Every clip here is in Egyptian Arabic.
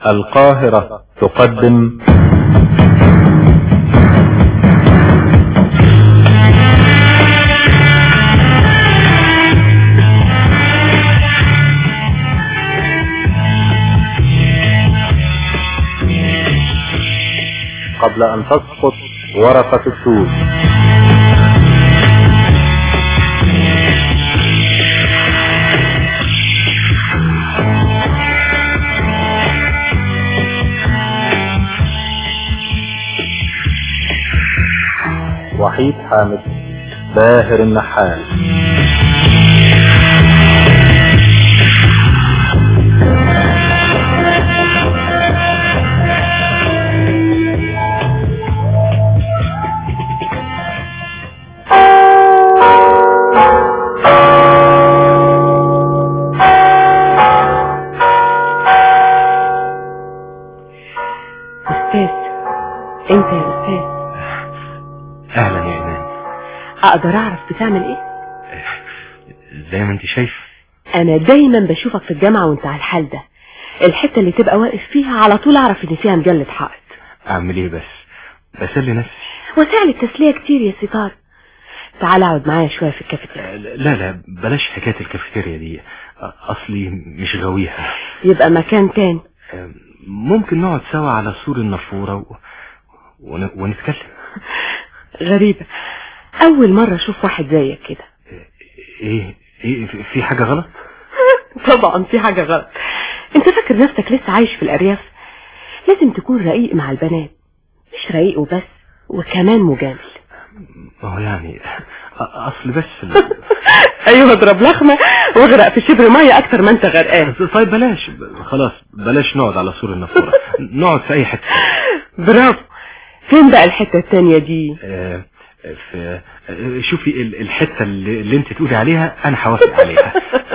القاهرة تقدم قبل أن تسقط ورقة السود وحيد حامد باهر النحال أستاذ أنت يا أستاذ اهلا يا ايمان أقدر أعرف بتعمل إيه؟ زي ما انت شايف أنا دايما بشوفك في الجامعة وأنت على الحال ده الحتة اللي تبقى واقف فيها على طول أعرف إن فيها مجلة حائط اعمل ايه بس بسلي نفسي وسائل التسلية كتير يا ستار تعال اقعد معايا شوية في الكافيتيريا لا لا بلاش حكاية الكافيتيريا دي اصلي مش غاويها يبقى مكان تاني ممكن نقعد سوا على سور النافورة و... ون... ونتكلم غريبة أول مرة أشوف واحد زيك كده ايه ايه في- في حاجة غلط طبعا في حاجة غلط انت فاكر نفسك لسه عايش في الأرياف لازم تكون رقيق مع البنات مش رقيق وبس وكمان مجامل ما هو يعني أ- اصل بس ال- ايوه اضرب لخمة واغرق في شبر مية اكتر ما انت غرقان طيب بلاش ب- خلاص بلاش نقعد على سور النافورة نقعد في اي حتة برافو فين بقى الحتة التانية دي آه، في آه، شوفي ال- الحتة اللي, اللي انت تقولي عليها انا هوافق عليها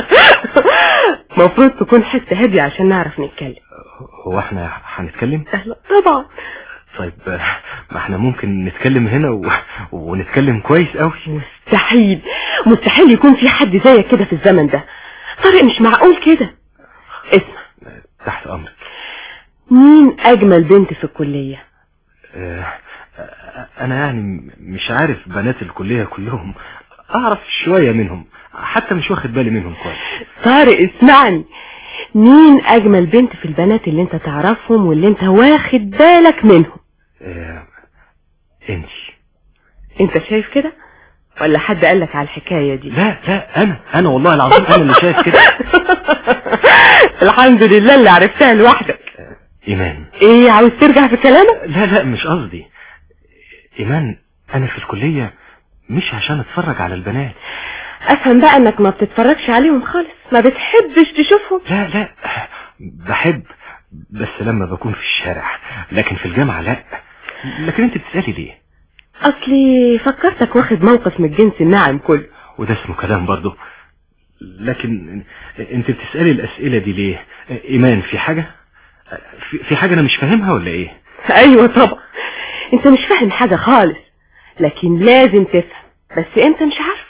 مفروض تكون حتة هادية عشان نعرف نتكلم هو احنا هنتكلم أهلا طبعا طيب آه، ما احنا ممكن نتكلم هنا و... ونتكلم كويس قوي مستحيل مستحيل يكون في حد زيك كده في الزمن ده طارق مش معقول كده اسمع تحت امرك مين اجمل بنت في الكلية آه، آه، انا يعني م- مش عارف بنات الكلية كلهم اعرف شوية منهم حتى مش واخد بالي منهم كويس طارق اسمعني مين اجمل بنت في البنات اللي انت تعرفهم واللي انت واخد بالك منهم آه، انت انت شايف كده ولا حد قالك على الحكاية دي لا لا انا انا والله العظيم انا اللي شايف كده الحمد لله اللي عرفتها لوحدك ايمان ايه عاوز ترجع في كلامك لا لا مش قصدي ايمان انا في الكلية مش عشان اتفرج على البنات افهم بقى انك ما بتتفرجش عليهم خالص ما بتحبش تشوفهم لا لا بحب بس لما بكون في الشارع لكن في الجامعة لا لكن انت بتسألي ليه اصلي فكرتك واخد موقف من الجنس الناعم كله وده اسمه كلام برضه لكن انت بتسألي الاسئلة دي ليه ايمان في حاجة في, في حاجة انا مش فاهمها ولا ايه ايوه طبعا انت مش فاهم حاجة خالص لكن لازم تفهم بس انت مش عارفه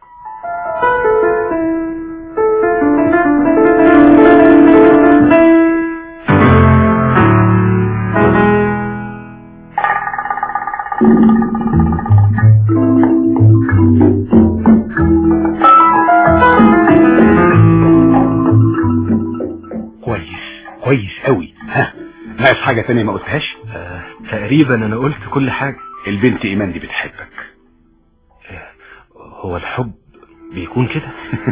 كويس كويس قوي ها ناقص حاجة تانية ما قلتهاش آه تقريبا انا قلت كل حاجة البنت ايمان دي بتحبك هو الحب بيكون كده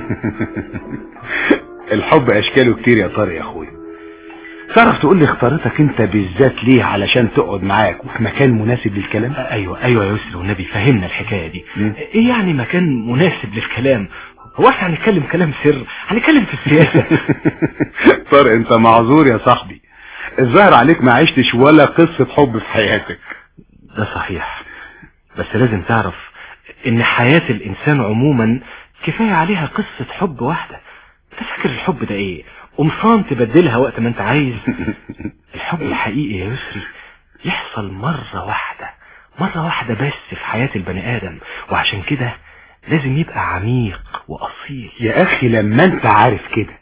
الحب اشكاله كتير يا طارق يا اخويا تعرف تقول لي اختارتك انت بالذات ليه علشان تقعد معاك وفي مكان مناسب للكلام ايوه ايوه يا يسر والنبي فهمنا الحكاية دي مم. ايه يعني مكان مناسب للكلام هو احنا هنتكلم كلام سر هنتكلم في السياسة طارق انت معذور يا صاحبي الظاهر عليك ما عشتش ولا قصة حب في حياتك ده صحيح بس لازم تعرف ان حياة الانسان عموما كفاية عليها قصة حب واحدة انت فاكر الحب ده ايه قمصان تبدلها وقت ما انت عايز الحب الحقيقي يا يسري يحصل مرة واحدة مرة واحدة بس في حياة البني ادم وعشان كده لازم يبقى عميق واصيل يا اخي لما انت عارف كده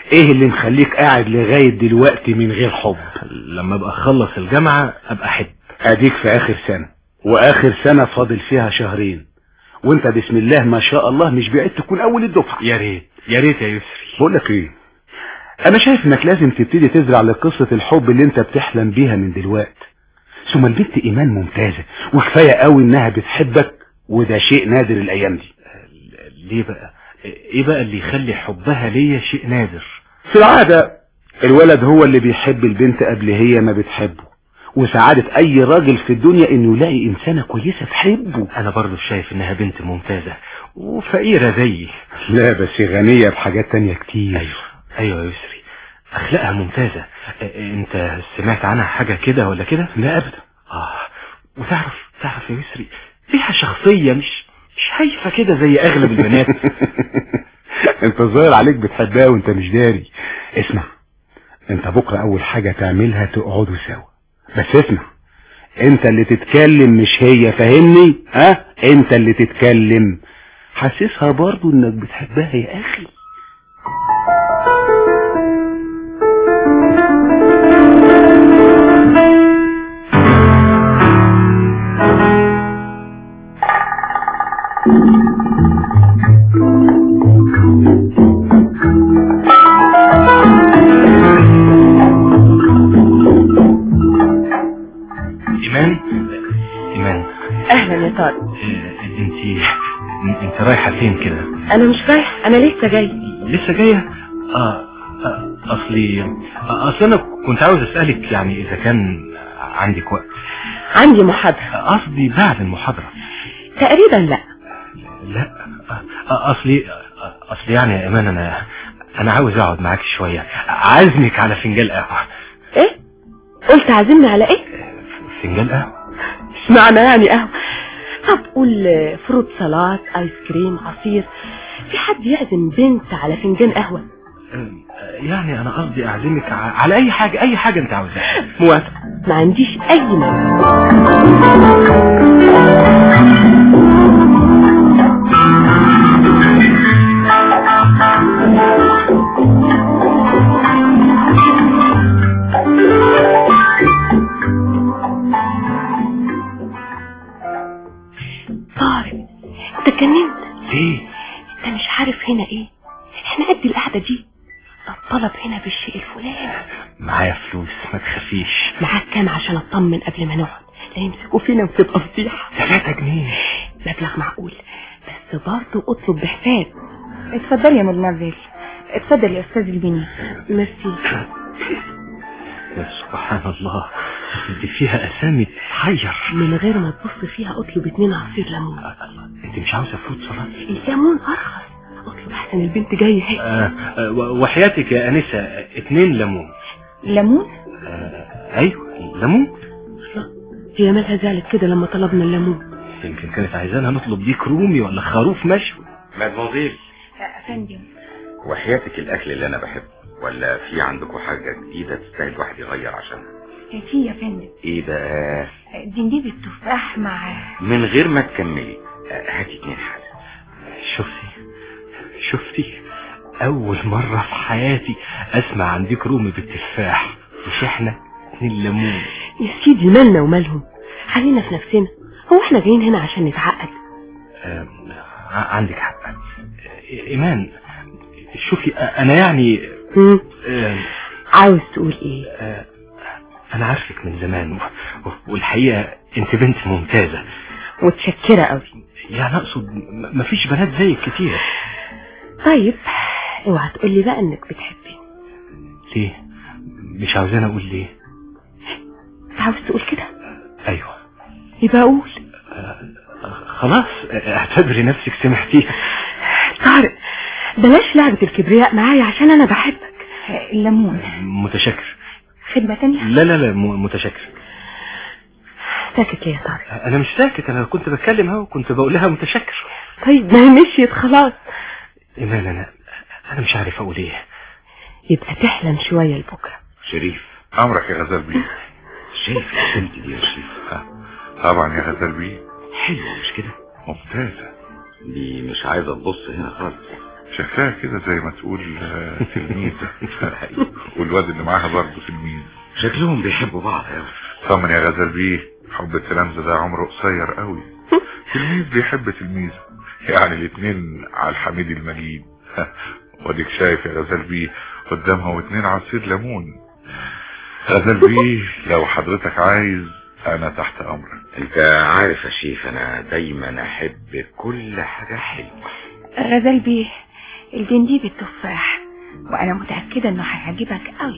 ايه اللي مخليك قاعد لغاية دلوقتي من غير حب لما ابقى اخلص الجامعة ابقى احب اديك في اخر سنة واخر سنة فاضل فيها شهرين وانت بسم الله ما شاء الله مش بعيد تكون اول الدفعة يا ريت يا ريت يا يسري بقول لك ايه انا شايف انك لازم تبتدي تزرع لقصة الحب اللي انت بتحلم بيها من دلوقتي ثم البنت ايمان ممتازة وكفاية قوي انها بتحبك وده شيء نادر الايام دي ليه بقى ايه بقى اللي يخلي حبها ليا شيء نادر في العادة الولد هو اللي بيحب البنت قبل هي ما بتحبه وسعادة اي راجل في الدنيا انه يلاقي انسانة كويسة تحبه انا برضو شايف انها بنت ممتازة وفقيرة زيي لا بس غنية بحاجات تانية كتير ايوه ايوه يا يسري اخلاقها ممتازة اه، انت سمعت عنها حاجة كده ولا كده لا ابدا اه وتعرف تعرف يا يسري فيها شخصية مش مش هايفة كده زي اغلب البنات انت ظاهر عليك بتحبها وانت مش داري اسمع انت بكرة اول حاجة تعملها تقعدوا سوا بس اسمع انت اللي تتكلم مش هي فاهمني ها انت اللي تتكلم حسسها برضو انك بتحبها يا اخي ايمان ايمان اهلا يا طارق اه، انت انت رايحة فين كده انا مش رايح انا لسه جاي لسه جاية اه آه، اصلي آه، اصل انا كنت عاوز اسألك يعني اذا كان عندك وقت عندي محاضرة آه، قصدي بعد المحاضرة تقريبا لا لا آه، آه، اصلي آه، اصلي يعني يا ايمان انا انا عاوز اقعد معاك شوية عازمك على فنجان قهوة ايه قلت عازمني على ايه فنجان قهوة مش معنى يعني قهوة طب قول آه، فروت سلطات ايس كريم عصير في حد يعزم بنت على فنجان قهوة آه، يعني انا قصدي اعزمك ع- على اي حاجة اي حاجة انت عاوزاها موافق ما عنديش اي مانع طارق انت اتجننت ليه انت مش عارف هنا ايه احنا قد القعده دي ده الطلب هنا بالشيء الفلاني معايا فلوس ما تخافيش معاك كام عشان اطمن قبل ما نقعد لا يمسكوا فينا وتبقى فضيحه 3 جنيه مبلغ معقول بس برضه اطلب بحساب اتفضلي يا مدمزيل اتفضل يا استاذ البني ميرسي يا سبحان الله دي فيها اسامي تحير من غير ما تبص فيها اطلب اتنين عصير ليمون انت مش عاوزه فروت سلطه الليمون ارخص اطلب احسن البنت جايه اهي آه آه و- وحياتك يا انسه اتنين ليمون ليمون آه ايوه ليمون هي مالها زعلت كده لما طلبنا الليمون يمكن كانت عايزانا نطلب ديك رومي ولا خروف مشوي مادموزيل افندم وحياتك الاكل اللي انا بحبه ولا في عندكم حاجه جديده تستاهل واحد يغير عشانها في يا فندم ايه بقى دنديب التفاح مع من غير ما تكملي آه، هاتي اتنين حاجه شفتي شفتي اول مرة في حياتي اسمع عن ديك رومي بالتفاح مش احنا اتنين ليمون يا سيدي مالنا ومالهم خلينا في نفسنا هو احنا جايين هنا عشان نتعقد آه ع- عندك حق آه، ايمان شوفي آه، انا يعني هم؟ آه عاوز تقول ايه آه، انا عارفك من زمان و- و- والحقيقة انت بنت ممتازة متشكرة قوي يعني اقصد م- مفيش بنات زيك كتير طيب اوعى تقول لي بقى انك بتحبني ليه مش عاوزين اقول ليه انت عاوز تقول كده ايوه يبقى اقول خلاص آه، اعتبري نفسك سمعتيها طارق بلاش لعبة الكبرياء معايا عشان انا بحبك الليمون متشكر خدمة تانية لا لا لا م- متشكر ساكت ليه يا طارق انا مش ساكت انا كنت بتكلم اهو كنت بقول لها متشكر طيب ما هي مشيت خلاص ايمان انا انا مش عارف اقول ايه يبقى تحلم شوية لبكرة شريف امرك يا غزال بيه شايف البنت دي يا شريف ها؟ طبعا يا غزال بيه حلوه مش كده ممتازه دي مش عايزه تبص هنا خالص شكلها كده زي ما تقول آه، تلميذة والواد اللي معاها برضه تلميذ شكلهم بيحبوا بعض قوي طمن يا غزال بيه حب التلامذة ده عمره قصير قوي تلميذ بيحب تلميذه يعني الاتنين على الحميد المجيد واديك شايف يا غزال بيه قدامها واتنين عصير ليمون غزال بيه لو حضرتك عايز انا تحت امرك انت عارف يا شيف انا دايما احب كل حاجة حلوة غزال بيه الجنديب التفاح وانا متأكدة انه هيعجبك قوي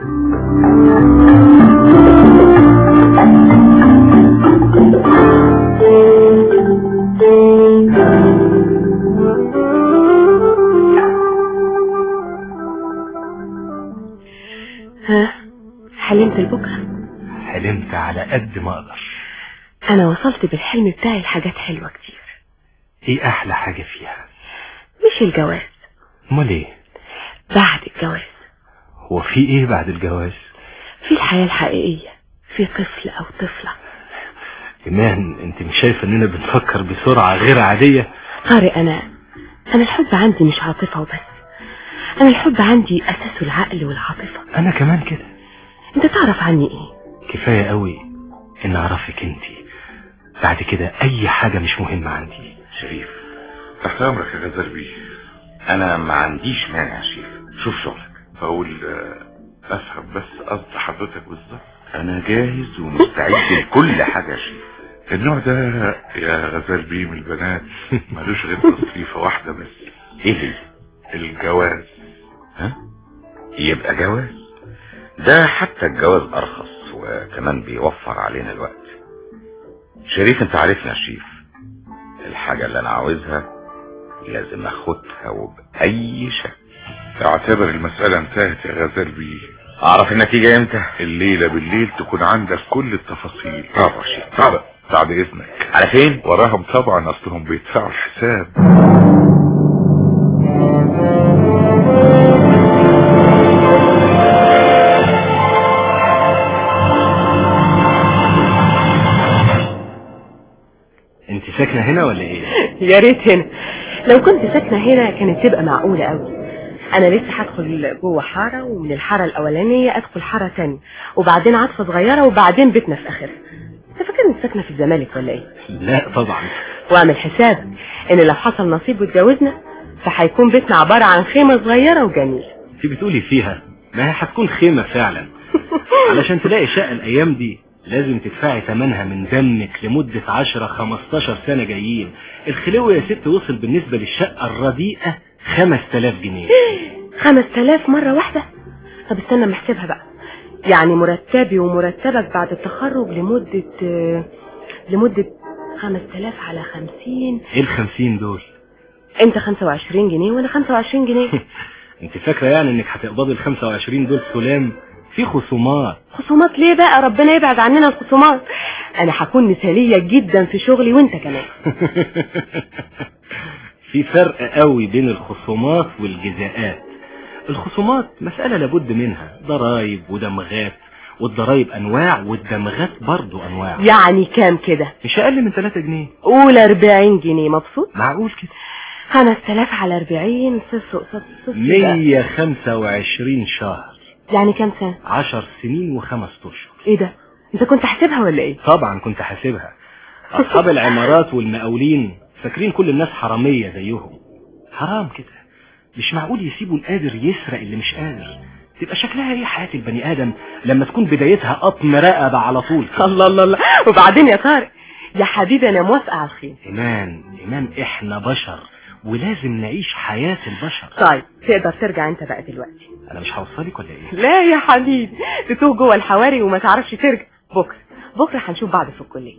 ها حلمت لبكرة حلمت على قد ما اقدر انا وصلت بالحلم بتاعي لحاجات حلوة كتير ايه احلى حاجة فيها مش الجواز امال ايه بعد الجواز هو في ايه بعد الجواز في الحياة الحقيقية في طفل او طفلة ايمان انت مش شايفه اننا بنفكر بسرعة غير عادية طارق انا انا الحب عندي مش عاطفة وبس انا الحب عندي اساسه العقل والعاطفة انا كمان كده انت تعرف عني ايه كفاية قوي ان اعرفك انت بعد كده اي حاجة مش مهمة عندي شريف تحت امرك يا غزال بيه انا ما عنديش مانع يا شيف شوف شغلك بقول آه، افهم بس قصد حضرتك بالظبط انا جاهز ومستعد لكل حاجة يا شيف النوع ده يا غزال بيه من البنات ملوش غير تصريفة واحدة بس ايه هي الجواز ها يبقى جواز ده حتى الجواز ارخص وكمان بيوفر علينا الوقت شريف انت عارفني يا شريف الحاجة اللي انا عاوزها لازم اخدها وبأي شكل اعتبر المسألة انتهت يا غزال بيه اعرف النتيجة امتى الليلة بالليل تكون عندك كل التفاصيل طبعا يا شريف طبعا بعد اذنك على فين وراهم طبعا اصلهم بيدفعوا الحساب انت ساكنة هنا ولا ايه يا ريت هنا لو كنت ساكنة هنا كانت تبقى معقولة قوي انا لسه هدخل جوه حارة ومن الحارة الاولانية ادخل حارة تانية وبعدين عطفة صغيرة وبعدين بيتنا في اخرها انت فاكر انك ساكنة في الزمالك ولا ايه لا طبعا واعمل حسابك ان لو حصل نصيب واتجوزنا فهيكون بيتنا عبارة عن خيمة صغيرة وجميلة انت بتقولي فيها ما هي هتكون خيمة فعلا علشان تلاقي شقة الايام دي لازم تدفعي ثمنها من دمك لمدة 10 15 سنة جايين الخلو يا ست وصل بالنسبة للشقة الرديئة 5000 جنيه خمس تلاف مرة واحدة طب استنى ما احسبها بقى يعني مرتبي ومرتبك بعد التخرج لمدة آه، لمدة خمس تلاف على خمسين ايه ال 50 دول انت خمسة وعشرين جنيه وانا خمسة وعشرين جنيه انت فاكرة يعني انك هتقبضي ال 25 دول سلام في خصومات خصومات ليه بقى ربنا يبعد عننا الخصومات انا هكون مثالية جدا في شغلي وانت كمان في فرق قوي بين الخصومات والجزاءات الخصومات مسألة لابد منها ضرايب ودمغات والضرايب انواع والدمغات برضو انواع يعني كام كده مش اقل من 3 جنيه قول اربعين جنيه مبسوط معقول كده خمس تلاف على اربعين صفر قصاد صفر يبقى- 125 شهر يعني كام سنة 10 سنين وخمس اشهر ايه ده انت كنت حاسبها ولا ايه طبعا كنت حاسبها اصحاب العمارات والمقاولين فاكرين كل الناس حرامية زيهم حرام كده مش معقول يسيبوا القادر يسرق اللي مش قادر تبقى شكلها ايه حياة البني ادم لما تكون بدايتها قطم رقبة على طول كده. الله الله الله وبعدين يا طارق يا حبيبي انا موافقة على الخير ايمان ايمان احنا بشر ولازم نعيش حياة البشر طيب تقدر ترجع انت بقى دلوقتي انا مش هوصلك ولا ايه لا يا حبيبي تتوه جوه الحواري وما تعرفش ترجع بكره بكره هنشوف بعض في الكليه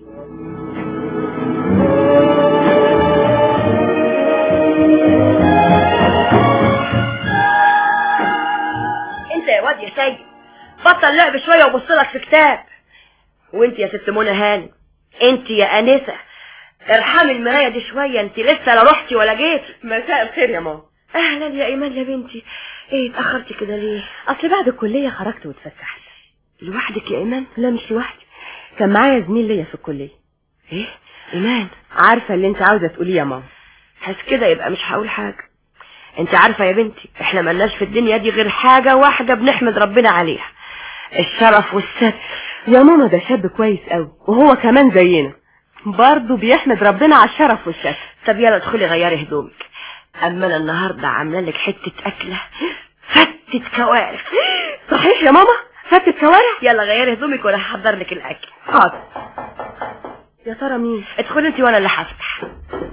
انت يا واد يا سيد بطل لعب شويه وبص لك في كتاب وانت يا ست منى هاني انت يا انسه ارحمي المرايه دي شويه انت لسه لا رحتي ولا جيتي مساء الخير يا ماما اهلا يا ايمان يا بنتي ايه اتاخرتي كده ليه اصل بعد الكليه خرجت واتفسحت لوحدك يا ايمان لا مش لوحدي كان معايا زميل ليا في الكليه ايه ايمان عارفه اللي انت عاوزه تقوليه يا ماما حس كده يبقى مش هقول حاجه انت عارفة يا بنتي احنا ملناش في الدنيا دي غير حاجة واحدة بنحمد ربنا عليها الشرف والستر يا ماما ده شاب كويس قوي وهو كمان زينا برضه بيحمد ربنا على الشرف والشرف طب يلا ادخلي غيري هدومك اما انا النهارده عامله لك حته اكله فتة كوارع صحيح يا ماما فتت كوارع يلا غيري هدومك وانا هحضر لك الاكل حاضر يا ترى مين ادخلي انت وانا اللي هفتح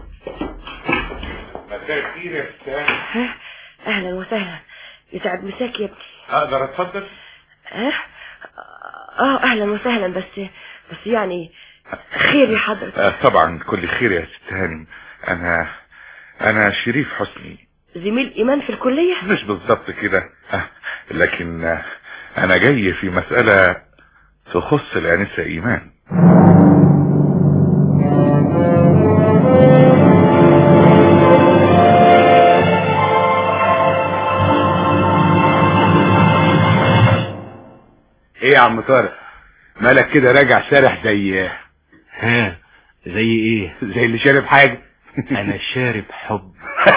مساء الخير يا ستان ها؟ اهلا وسهلا يسعد مساك يا ابني اقدر اتفضل ها اه اهلا وسهلا بس بس يعني خير يا حضرتك آه طبعا كل خير يا ست هانم انا انا شريف حسني زميل ايمان في الكليه مش بالظبط كده آه لكن آه انا جاي في مسألة تخص الانسة ايمان ايه يا عم طارق مالك كده راجع سارح زي ها زي ايه زي اللي شارب حاجة انا شارب حب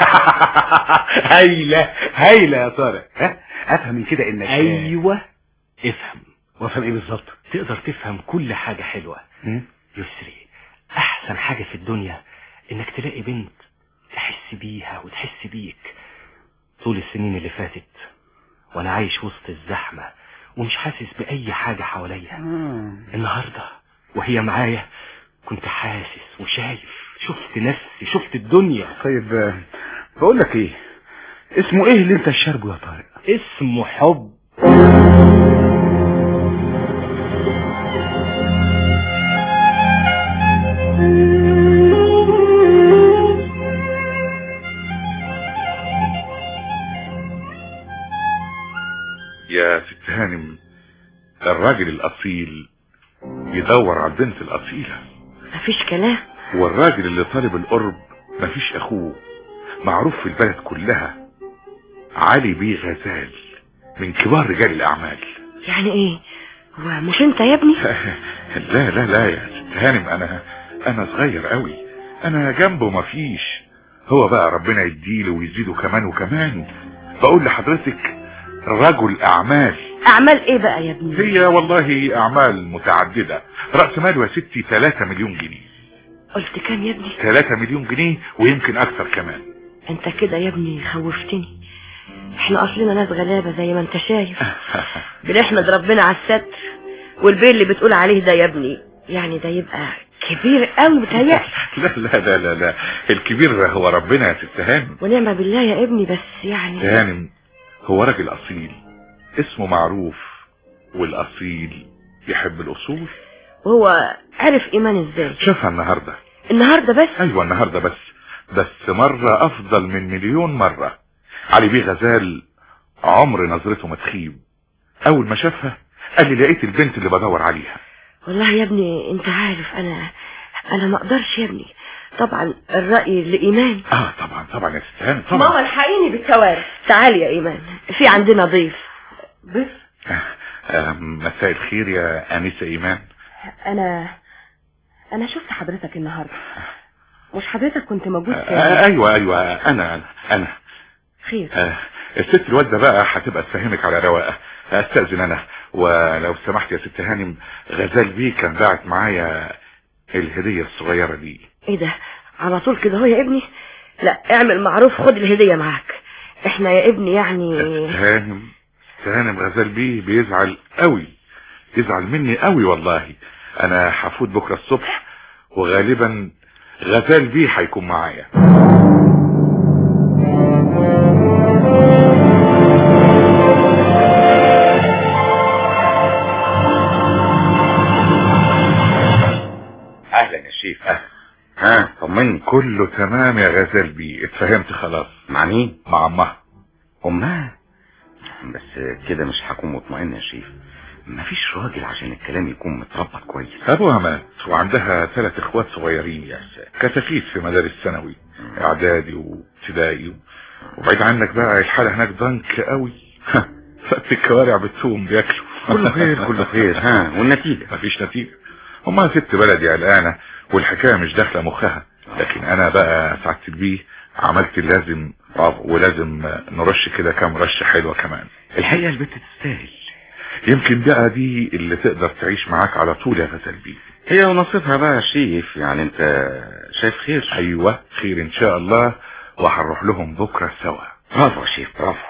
هايلة هايلة يا طارق ها افهم من كده انك ايوه افهم وافهم ايه بالظبط تقدر تفهم كل حاجة حلوة م? يسري احسن حاجة في الدنيا انك تلاقي بنت تحس بيها وتحس بيك طول السنين اللي فاتت وانا عايش وسط الزحمة ومش حاسس باي حاجة حواليا النهاردة وهي معايا كنت حاسس وشايف شفت نفسي شفت الدنيا طيب آه، بقول لك ايه اسمه ايه اللي انت شاربه يا طارق اسمه حب يا ست هانم الراجل الاصيل يدور على البنت الاصيلة مفيش كلام والراجل اللي طالب القرب مفيش اخوه معروف في البلد كلها علي بيه غزال من كبار رجال الاعمال يعني ايه هو مش انت يا ابني لا لا لا يا ست هانم انا انا صغير قوي انا جنبه مفيش هو بقى ربنا يديله ويزيده كمان وكمان بقول لحضرتك رجل اعمال اعمال ايه بقى يا ابني هي والله اعمال متعددة رأس ماله يا ستي 3 مليون جنيه قلت كام يا ابني 3 مليون جنيه ويمكن اكثر كمان انت كده يا ابني خوفتني احنا اصلنا ناس غلابة زي ما انت شايف بنحمد ربنا على الستر والبيل اللي بتقول عليه ده يا ابني يعني ده يبقى كبير قوي بتهيألي لا لا لا لا لا الكبير هو ربنا يا ست هانم ونعم بالله يا ابني بس يعني هانم هو راجل اصيل اسمه معروف والاصيل يحب الاصول وهو عرف ايمان ازاي شافها النهاردة النهارده بس ايوه النهاردة بس بس مرة افضل من مليون مرة علي بيه غزال عمر نظرته ما تخيب اول ما شافها قال لي لقيت البنت اللي بدور عليها والله يا ابني انت عارف انا انا ما اقدرش يا ابني طبعا الرأي لإيمان اه طبعا طبعا يا ست هانم طبعا ماما الحقيني بالكوارث تعالي يا إيمان في عندنا ضيف بس آه، مساء الخير يا انسة ايمان انا انا شفت حضرتك النهارده مش حضرتك كنت موجود في آه، ايوه ايوه انا انا خير آه، الست الوالده بقى هتبقى تفهمك على رواقه استاذن انا ولو سمحت يا ست هانم غزال بيه كان باعت معايا الهديه الصغيره دي ايه ده على طول كده هو يا ابني لا اعمل معروف خد الهدية معاك احنا يا ابني يعني ست هانم ست هانم غزال بيه بيزعل قوي يزعل مني قوي والله انا هفوت بكره الصبح وغالبا غزال بيه هيكون معايا اهلا يا شيف ها طمني كله تمام يا غزال بيه اتفهمت خلاص مع مين مع امها امها بس كده مش هكون مطمئن يا شيف مفيش راجل عشان الكلام يكون متربط كويس ابوها مات وعندها ثلاث اخوات صغيرين يا كتاكيت في مدارس ثانوي اعدادي وابتدائي وبعيد عنك بقى الحالة هناك ضنك قوي فقت الكوارع بتسوم بياكلوا كله خير كله خير ها والنتيجة مفيش نتيجة هما ست بلدي قلقانة والحكاية مش داخلة مخها لكن انا بقى سعدت بيه عملت اللازم برافو ولازم نرش كده كام رشة حلوة كمان الحقيقة البنت تستاهل يمكن بقى دي اللي تقدر تعيش معاك على طول يا غزل بيه هي ونصيبها بقى يا شريف يعني انت شايف خير ايوه خير ان شاء الله وهنروح لهم بكرة سوا برافو يا شريف برافو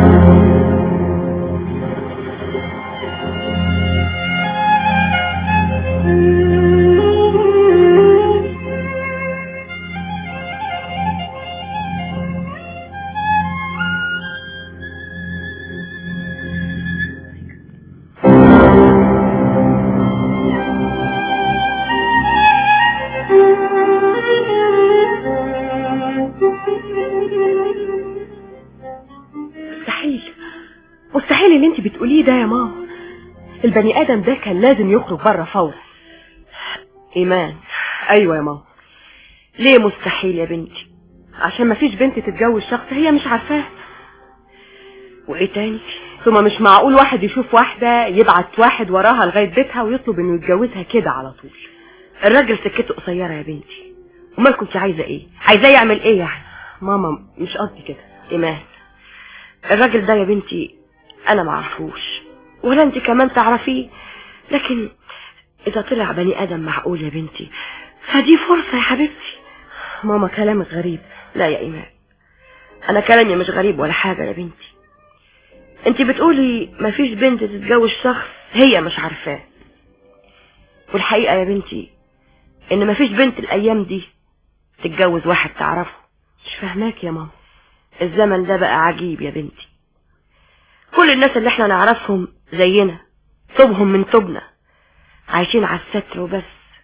مستحيل مستحيل اللي انت بتقوليه ده يا ماما البني ادم ده كان لازم يخرج بره فورا ايمان ايوه يا ماما ليه مستحيل يا بنتي عشان ما فيش بنت تتجوز شخص هي مش عارفاه وايه تاني ثم مش معقول واحد يشوف واحدة يبعت واحد وراها لغاية بيتها ويطلب انه يتجوزها كده على طول الراجل سكته قصيرة يا بنتي امال كنت عايزة ايه عايزاه يعمل ايه يعني ماما مش قصدي كده ايمان الراجل ده يا بنتي انا معرفوش ولا انت كمان تعرفيه لكن اذا طلع بني ادم معقول يا بنتي فدي فرصة يا حبيبتي ماما كلامك غريب لا يا ايمان انا كلامي مش غريب ولا حاجة يا بنتي انت بتقولي مفيش بنت تتجوز شخص هي مش عارفاه والحقيقة يا بنتي ان مفيش بنت الايام دي تتجوز واحد تعرفه مش فاهماك يا ماما الزمن ده بقى عجيب يا بنتي كل الناس اللي احنا نعرفهم زينا طوبهم من طوبنا عايشين على الستر وبس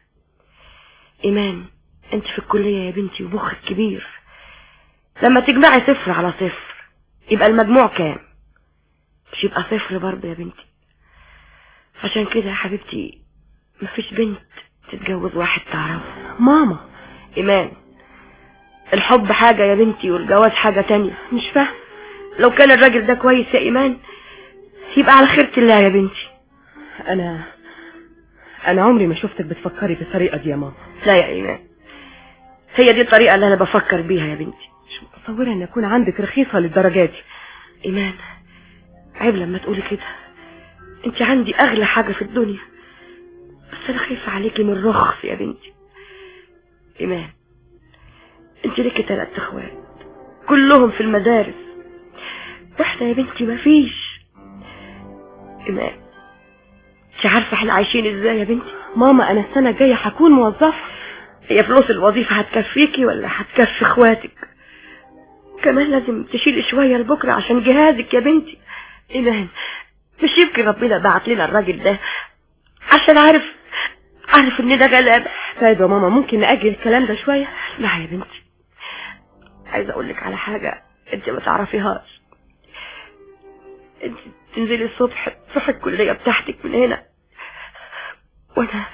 ايمان انت في الكلية يا بنتي ومخك كبير لما تجمعي صفر على صفر يبقى المجموع كام مش يبقى صفر برضه يا بنتي عشان كده يا حبيبتي مفيش بنت تتجوز واحد تعرفه ماما ايمان الحب حاجة يا بنتي والجواز حاجة تانية مش فاهم لو كان الراجل ده كويس يا ايمان يبقى على خيرة الله يا بنتي انا انا عمري ما شفتك بتفكري بالطريقة دي يا ماما لا يا ايمان هي دي الطريقة اللي انا بفكر بيها يا بنتي مش متصورة ان يكون عندك رخيصة للدرجة دي ايمان عيب لما تقولي كده انت عندي اغلى حاجة في الدنيا بس انا خايفة عليكي من الرخص يا بنتي ايمان انت ليكي تلات اخوات كلهم في المدارس واحدة يا بنتي مفيش ايمان انت عارفة احنا عايشين ازاي يا بنتي ماما انا السنة الجاية هكون موظفة هي فلوس الوظيفة هتكفيكي ولا هتكفي اخواتك كمان لازم تشيلي شوية لبكرة عشان جهازك يا بنتي ايمان مش يمكن ربنا بعت لنا الراجل ده عشان عارف عارف ان ده غلابة طيب يا ماما ممكن نأجل الكلام ده شوية لا يا بنتي عايزة اقول لك على حاجة انت ما تعرفيهاش انت تنزلي الصبح تروحي الكلية بتاعتك من هنا وانا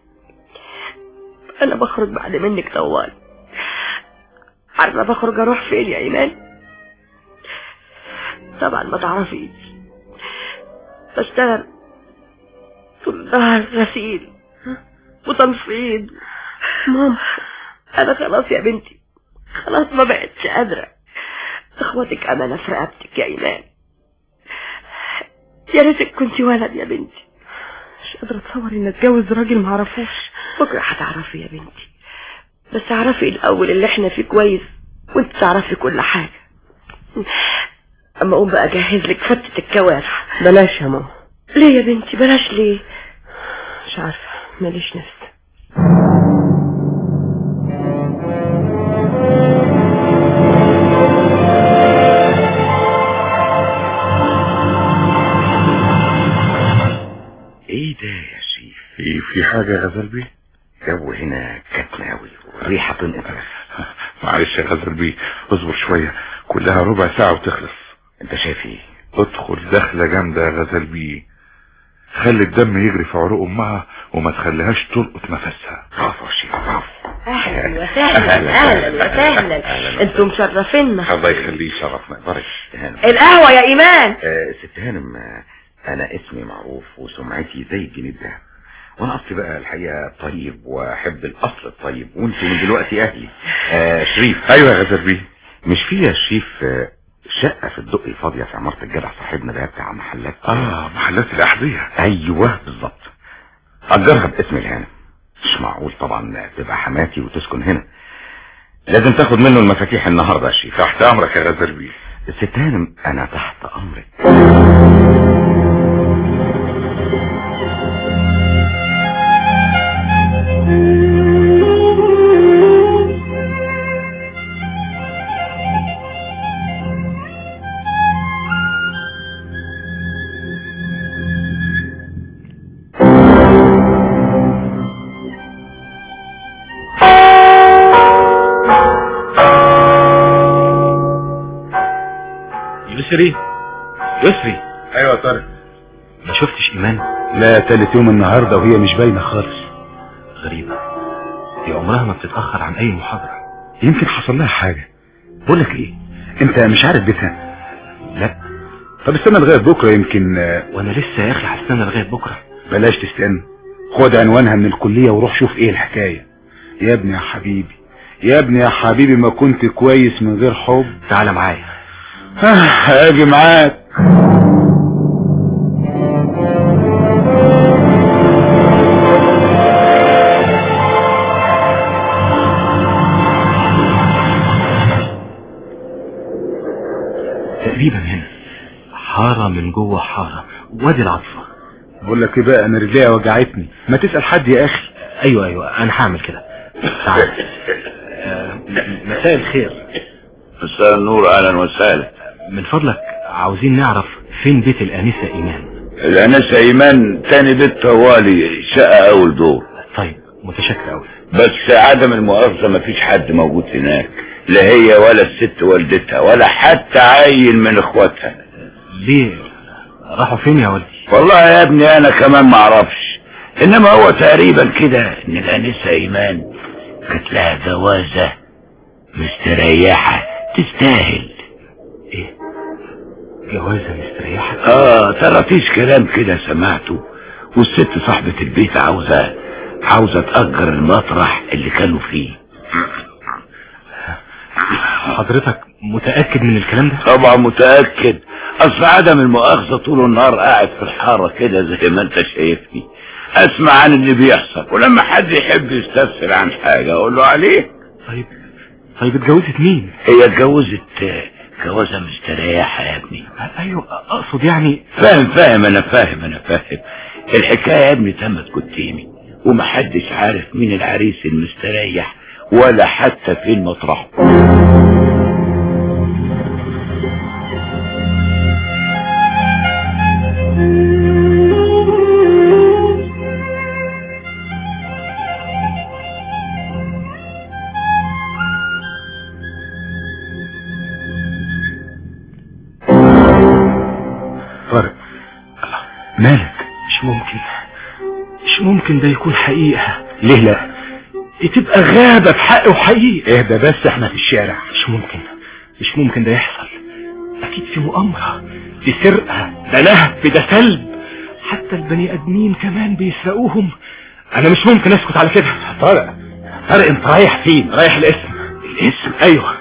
انا بخرج بعد منك طوال عارفة بخرج اروح فين يا ايمان طبعا ما تعرفيش بشتغل طول النهار غسيل وتنفيض ماما انا خلاص يا بنتي خلاص ما بقتش قادرة اخواتك امانة في رقبتك يا ايمان يا ريتك كنت ولد يا بنتي مش قادرة اتصور ان اتجوز راجل معرفوش بكرة هتعرفي يا بنتي بس اعرفي الاول اللي احنا فيه كويس وانت تعرفي كل حاجة اما اقوم بقى اجهز لك فتة الكوارع بلاش يا ماما ليه يا بنتي بلاش ليه مش عارفة ماليش نفس ايه ده يا شريف في في حاجة يا غزل بيه جو هنا كتمة اوي والريحة تنقطع معلش يا غزل بيه اصبر شوية كلها ربع ساعة وتخلص انت شايف ايه ادخل دخلة جامدة يا غزل بيه خلي الدم يجري في عروق امها وما تخليهاش تلقط نفسها برافو يا شريف برافو اهلا وسهلا اهلا وسهلا انتم مشرفينا الله يخليه شرف ما يقدرش ست هانم القهوة يا ايمان آه ست هانم آه، انا اسمي معروف وسمعتي زي الجنيه ده وانا اصلي بقى الحقيقة طيب واحب الاصل الطيب وانتوا من دلوقتي اهلي آه شريف ايوه يا غزل بيه مش في يا شريف آه، شقة في الدقي فاضية في عمارة الجدع صاحبنا ده بتاع محلات اه محلات الاحذية ايوه بالظبط اجرها باسم الهانم مش معقول طبعا تبقى حماتي وتسكن هنا لازم تاخد منه المفاتيح النهارده يا شريف تحت امرك يا غزال بيه ست هانم انا تحت امرك يسري يسري ايوه يا طارق ما شفتش ايمان لا تالت يوم النهارده وهي مش باينه خالص غريبة دي عمرها ما بتتأخر عن اي محاضرة يمكن حصل لها حاجه بقول لك ايه انت مش عارف بيتها لا طب استنى لغايه بكره يمكن آه، وانا لسه يا اخي هستنى لغاية بكرة بلاش تستنى خد عنوانها من الكليه وروح شوف ايه الحكايه يا ابني يا حبيبي يا ابني يا حبيبي ما كنت كويس من غير حب تعالى معايا ها اجي معاك تقريبا هنا حارة من جوه حارة وادي العطفة بقول لك ايه بقى انا رجليا وجعتني ما تسال حد يا اخي ايوه ايوه انا هعمل كده تعال آه، م- مساء الخير مساء النور اهلا وسهلا من فضلك عاوزين نعرف فين بيت الآنسة إيمان الانسة ايمان تاني بيت طوالي شقة اول دور طيب متشكر أوي بس عدم المؤاخذة مفيش حد موجود هناك لا هي ولا الست والدتها ولا حتى عيل من اخواتها ليه راحوا فين يا ولدي والله يا ابني انا كمان معرفش انما هو تقريبا كده ان الانسة ايمان كانت لها جوازة مستريحة تستاهل ايه جوازة مستريحة اه طرطيش كلام كده سمعته والست صاحبة البيت عاوزة عاوزة تأجر المطرح اللي كانوا فيه حضرتك متأكد من الكلام ده طبعا متأكد اصل عدم المؤاخذة طول النهار قاعد في الحارة كده زي ما انت شايفني اسمع عن اللي بيحصل ولما حد يحب يستفسر عن حاجة اقول له عليه طيب طيب اتجوزت مين هي اتجوزت آه، جوازة مستريحة يا ابني ايوه اقصد يعني فاهم فاهم انا فاهم انا فاهم الحكاية يا ابني تمت قدامي ومحدش عارف مين العريس المستريح ولا حتى فين مطرحه طارق مالك مش ممكن مش ممكن ده يكون حقيقة ليه لا دي تبقى غابة في حق وحقيقة اهدى بس احنا في الشارع مش ممكن مش ممكن ده يحصل اكيد في مؤامرة دي سرقة ده لهب ده سلب حتى البني ادمين كمان بيسرقوهم انا مش ممكن اسكت على كده طارق طارق انت رايح فين رايح الاسم الاسم ايوه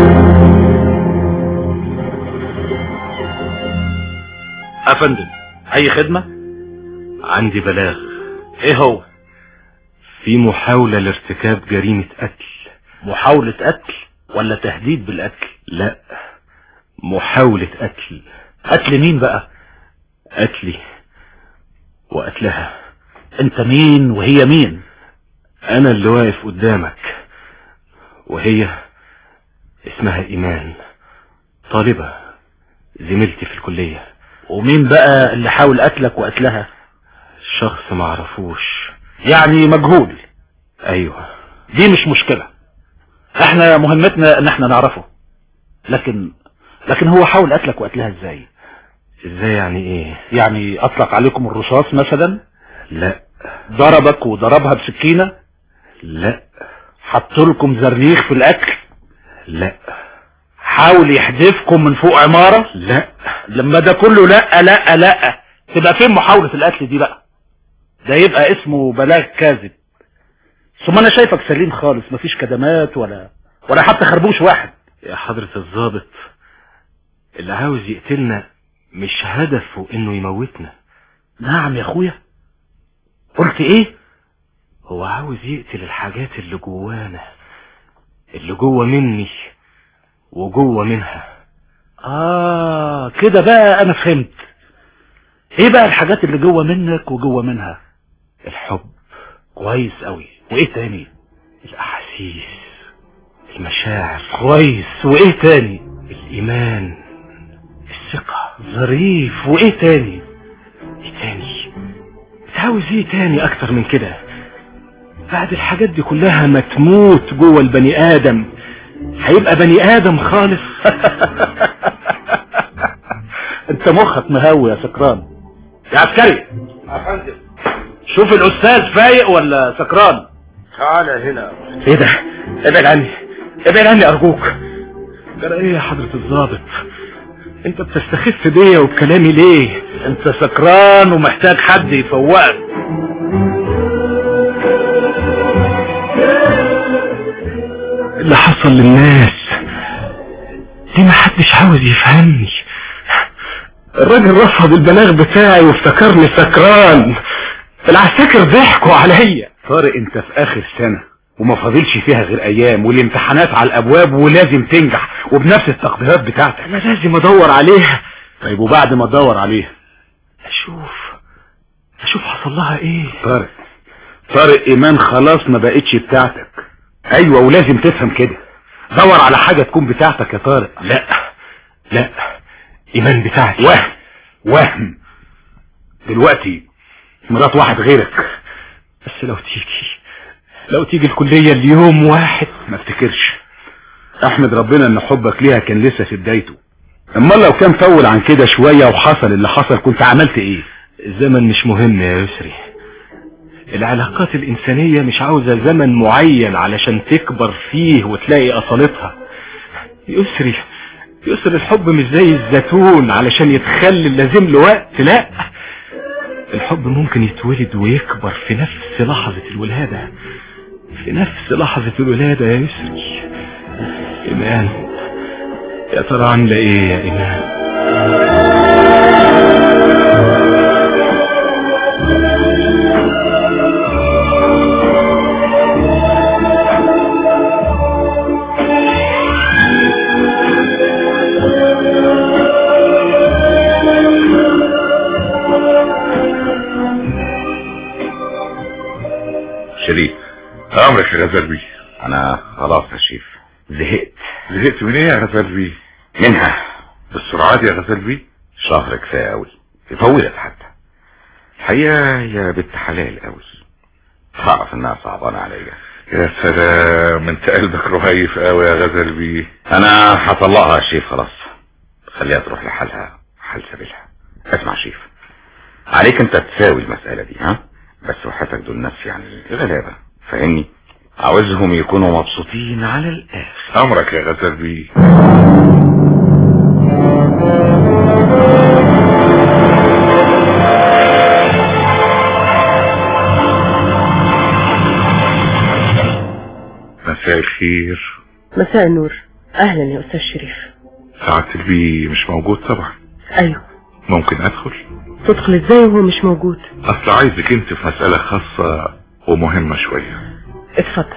افندم اي خدمة عندي بلاغ ايه هو في محاولة لارتكاب جريمة قتل محاولة قتل ولا تهديد بالقتل لا محاولة قتل قتل مين بقى قتلي وقتلها انت مين وهي مين انا اللي واقف قدامك وهي اسمها ايمان طالبة زميلتي في الكلية ومين بقى اللي حاول قتلك وقتلها شخص معرفوش يعني مجهول ايوه دي مش مشكلة احنا مهمتنا ان احنا نعرفه لكن لكن هو حاول قتلك وقتلها ازاي ازاي يعني ايه يعني اطلق عليكم الرصاص مثلا لا ضربك وضربها بسكينة لا حط لكم زرنيخ في الاكل لا حاول يحدفكم من فوق عمارة لا لما ده كله لا لا لا تبقى فين محاولة القتل دي بقى ده يبقى اسمه بلاغ كاذب ثم انا شايفك سليم خالص مفيش كدمات ولا ولا حتى خربوش واحد يا حضرة الضابط اللي عاوز يقتلنا مش هدفه انه يموتنا نعم يا اخويا قلت ايه هو عاوز يقتل الحاجات اللي جوانا اللي جوه مني وجوه منها اه كده بقى انا فهمت ايه بقى الحاجات اللي جوه منك وجوه منها الحب كويس قوي وايه تاني الاحاسيس المشاعر كويس وايه تاني الايمان الثقة ظريف وايه تاني ايه تاني عاوز ايه تاني اكتر من كده بعد الحاجات دي كلها ما تموت جوه البني ادم هيبقى بني ادم خالص انت مخك مهوي يا سكران يا عسكري افندم شوف الاستاذ فايق ولا سكران تعالى هنا ايه ده ابعد عني ابعد عني ارجوك ترى ايه يا حضرة الضابط انت بتستخف بيا وبكلامي ليه انت سكران ومحتاج حد يفوقك اللي حصل للناس دي ما حدش عاوز يفهمني الراجل رفض البلاغ بتاعي وافتكرني سكران العساكر ضحكوا عليا طارق انت في اخر سنة وما فاضلش فيها غير ايام والامتحانات على الابواب ولازم تنجح وبنفس التقديرات بتاعتك انا لازم ادور عليها طيب وبعد ما تدور عليها اشوف اشوف حصل لها ايه طارق طارق ايمان خلاص ما بقتش بتاعتك ايوه ولازم تفهم كده دور على حاجة تكون بتاعتك يا طارق لا لا ايمان بتاعتي وهم وهم دلوقتي مرات واحد غيرك بس لو تيجي لو تيجي الكلية اليوم واحد ما افتكرش احمد ربنا ان حبك ليها كان لسه في بدايته اما لو كان فول عن كده شوية وحصل اللي حصل كنت عملت ايه الزمن مش مهم يا يسري العلاقات الإنسانية مش عاوزة زمن معين علشان تكبر فيه وتلاقي أصالتها يسري يسري الحب مش زي الزيتون علشان يتخلل لازم له وقت لا الحب ممكن يتولد ويكبر في نفس لحظة الولادة في نفس لحظة الولادة يا يسري إيمان يا ترى عاملة إيه يا إيمان شريف امرك يا غزال بيه انا خلاص يا شيف زهقت زهقت من ايه يا غزال بيه منها بالسرعة دي يا غزال بيه شهر كفايه قوي يطولت حتى الحقيقه يا بنت حلال قوي تعرف انها صعبانه عليا يا سلام انت قلبك رهيف قوي يا غزال بيه انا هطلقها يا شيف خلاص خليها تروح لحالها حال سبيلها اسمع شيف عليك انت تساوي المسألة دي ها بس وحياتك دول ناس يعني غلابة فاهمني عاوزهم يكونوا مبسوطين على الاخر امرك يا غزال بيه مساء الخير مساء النور اهلا يا استاذ شريف سعادة البي مش موجود طبعا ايوه ممكن ادخل تدخل ازاي وهو مش موجود اصل عايزك انت في مسألة خاصة ومهمة شوية اتفضل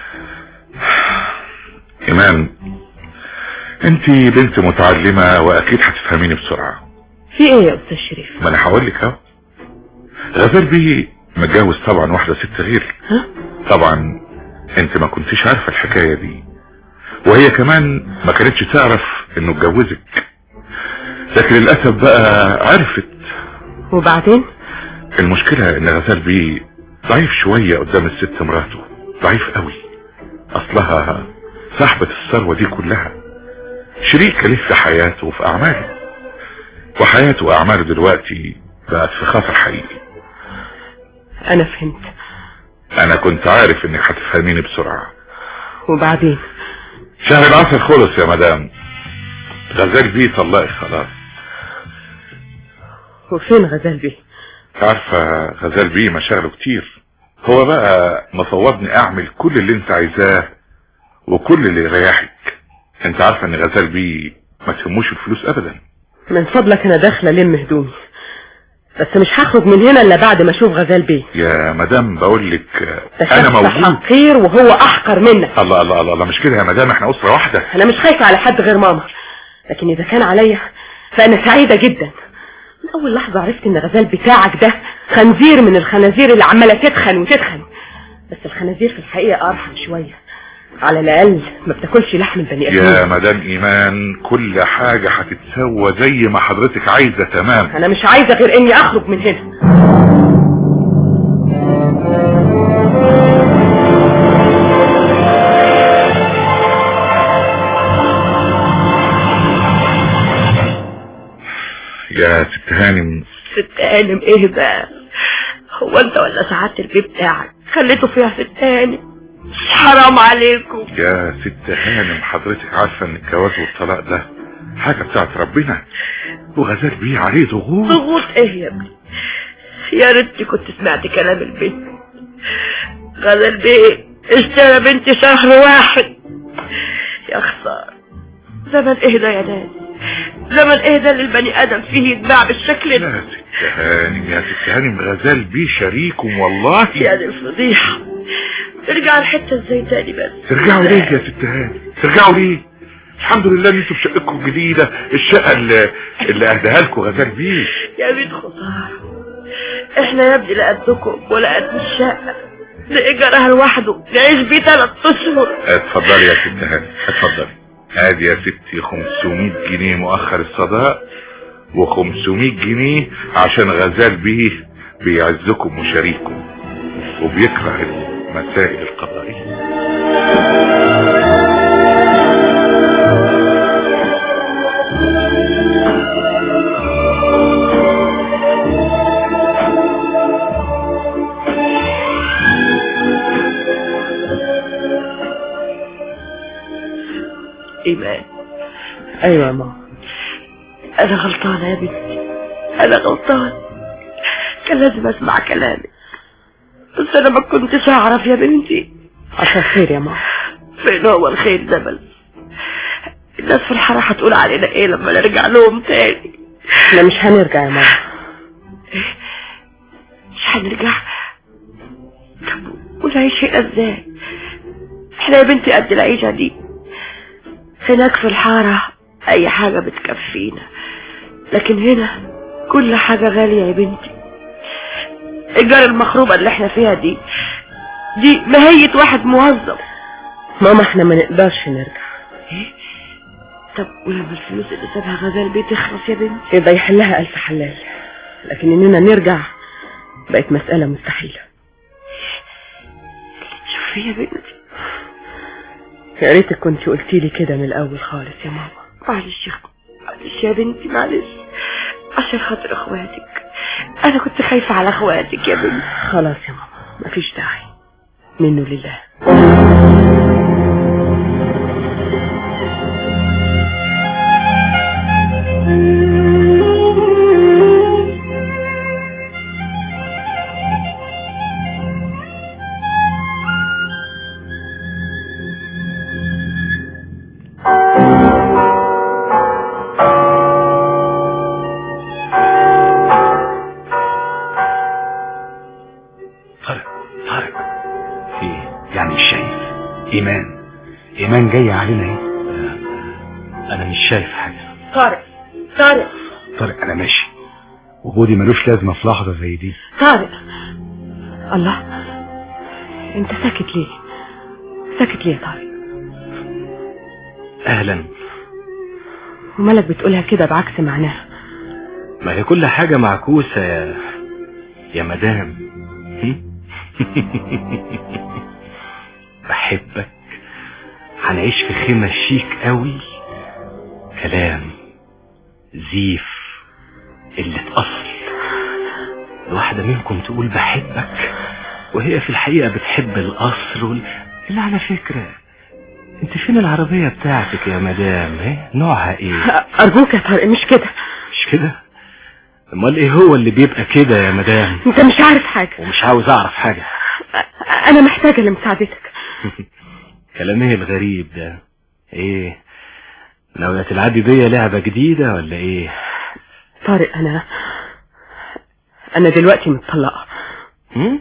ايمان انت بنت متعلمة واكيد هتفهميني بسرعة في ايه يا استاذ شريف ما انا هقول لك اهو غزال بيه متجوز طبعا واحدة ست غيري ها طبعا انت ما كنتش عارفة الحكاية دي وهي كمان ما كانتش تعرف انه اتجوزك لكن للأسف بقى عرفت وبعدين المشكلة ان غزال بيه ضعيف شوية قدام الست مراته ضعيف قوي اصلها صاحبة الثروة دي كلها شريك ليه في حياته وفي اعماله وحياته واعماله دلوقتي بقت في خطر حقيقي انا فهمت انا كنت عارف انك هتفهميني بسرعة وبعدين شهر العسل خلص يا مدام غزال بيه طلقك خلاص وفين غزال بيه عارفة غزال بيه مشاغله كتير هو بقى مصوبني اعمل كل اللي انت عايزاه وكل اللي يريحك انت عارفه ان غزال بيه ما تهموش الفلوس ابدا من فضلك انا داخله الم هدومي بس مش هخرج من هنا الا بعد ما اشوف غزال بيه يا مدام بقول لك ده انا شخص موجود حقير وهو احقر منك الله الله الله الله مش كده يا مدام احنا اسره واحده انا مش خايفه على حد غير ماما لكن اذا كان عليا فانا سعيده جدا من اول لحظه عرفت ان غزال بتاعك ده خنزير من الخنازير اللي عماله تتخن وتتخن بس الخنازير في الحقيقه ارحم شويه على الاقل ما بتاكلش لحم البني يا ادمين مدام ايمان كل حاجه هتتسوى زي ما حضرتك عايزه تمام انا مش عايزه غير اني اخرج من هنا يا ست هانم ست هانم ايه بقى هو انت ولا سعادة البيه بتاعك خليته فيها ست هانم حرام عليكم يا ست هانم حضرتك عارفه ان الجواز والطلاق ده حاجه بتاعت ربنا وغزال بيه عليه ضغوط ضغوط ايه يا ابني يا ريتني كنت سمعت كلام البنت غزال بيه اشترى بنتي شهر واحد يا خسارة زمن ايه ده يا ناس زمن ايه ده اللي البني ادم فيه يتباع بالشكل ده يا ست هانم يا ست هانم غزال بيه شريكم والله يا دي الفضيحة ترجع الحتة ازاي تاني بس ترجعوا ليه يا ست هانم ترجعوا ليه الحمد لله ان انتوا في شقتكم الجديده الشقه اللي اللي اهداها لكم غزال بيه يا بيت خسارة احنا يا ابني لا قدكم ولا قد الشقة ده ايجارها لوحده نعيش بيه ثلاث اشهر اتفضلي يا ست هانم اتفضلي ادي يا ستي 500 جنيه مؤخر الصداق و500 جنيه عشان غزال بيه بيعزكم وشريككم وبيكره المسائل القضائية ايمان ايوه يا ماما انا غلطانة يا بنتي انا غلطان كان لازم اسمع كلامك بس انا ما كنتش اعرف يا بنتي عشان خير يا ماما فين هو الخير ده بس الناس في الحارة هتقول علينا ايه لما نرجع لهم تاني احنا مش هنرجع يا ماما مش هنرجع طب ونعيش هنا ازاي احنا يا بنتي قد العيشة دي هناك في الحارة اي حاجة بتكفينا لكن هنا كل حاجة غالية يا بنتي ايجار المخروبة اللي احنا فيها دي دي ماهية واحد موظف ماما احنا ما نقدرش نرجع ايه طب ولما الفلوس اللي سابها غزال بيه تخلص يا بنتي يبقى يحلها ألف حلال لكن إننا نرجع بقت مسألة مستحيلة شوفي يا بنتي يا ريتك كنت قلتي لي كده من الأول خالص يا ماما معلش يا معلش يا بنتي معلش عشان خاطر اخواتك انا كنت خايفة على اخواتك يا بنتي خلاص يا ماما مفيش داعي منه لله طارق طارق في يعني مش شايف ايمان ايمان جاية علينا ايه انا مش شايف حاجة طارق طارق طارق انا ماشي وجودي ملوش لازمة في لحظة زي دي طارق الله انت ساكت ليه ساكت ليه يا طارق اهلا ومالك بتقولها كده بعكس معناها ما هي كل حاجة معكوسة يا يا مدام هم؟ بحبك هنعيش في خيمة شيك قوي كلام زيف قلة أصل الواحدة منكم تقول بحبك وهي في الحقيقة بتحب القصر وال... اللي على فكرة انت فين العربية بتاعتك يا مدام ايه نوعها ايه أرجوك يا طارق مش كده مش كده امال ايه هو اللي بيبقى كده يا مدام انت مش عارف حاجة ومش عاوز اعرف حاجة انا محتاجة لمساعدتك كلام ايه الغريب ده ايه ناوية تلعبي بيا لعبة جديدة ولا ايه طارق انا انا دلوقتي متطلقة هم؟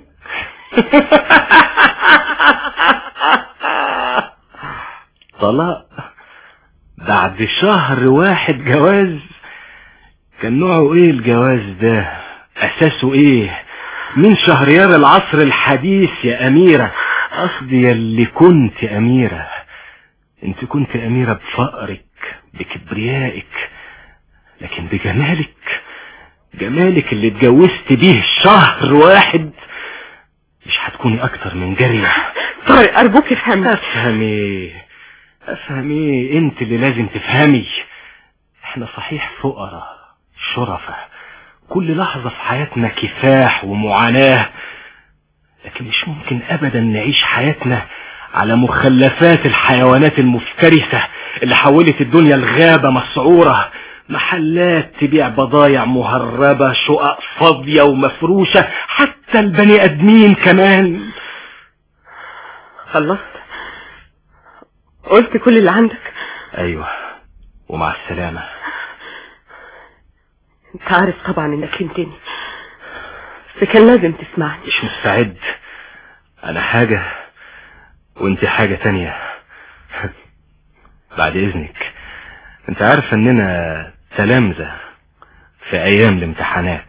طلاق بعد شهر واحد جواز كان نوعه ايه الجواز ده اساسه ايه من شهريار العصر الحديث يا اميرة قصدي يلي كنت اميرة انت كنت اميرة بفقرك بكبريائك لكن بجمالك جمالك اللي اتجوزت بيه شهر واحد مش هتكوني اكتر من جارية طارق ارجوك افهمني افهمي افهمي انت اللي لازم تفهمي احنا صحيح فقراء شرفة كل لحظة في حياتنا كفاح ومعاناة لكن مش ممكن ابدا نعيش حياتنا على مخلفات الحيوانات المفترسة اللي حولت الدنيا لغابة مسعورة محلات تبيع بضايع مهربة شقق فاضية ومفروشة حتى البني ادمين كمان خلصت قلت كل اللي عندك ايوه ومع السلامة انت عارف طبعا انك خنتني بس كان لازم تسمعني مش مستعد انا حاجة وانت حاجة تانية بعد اذنك انت عارف اننا تلامذة في ايام الامتحانات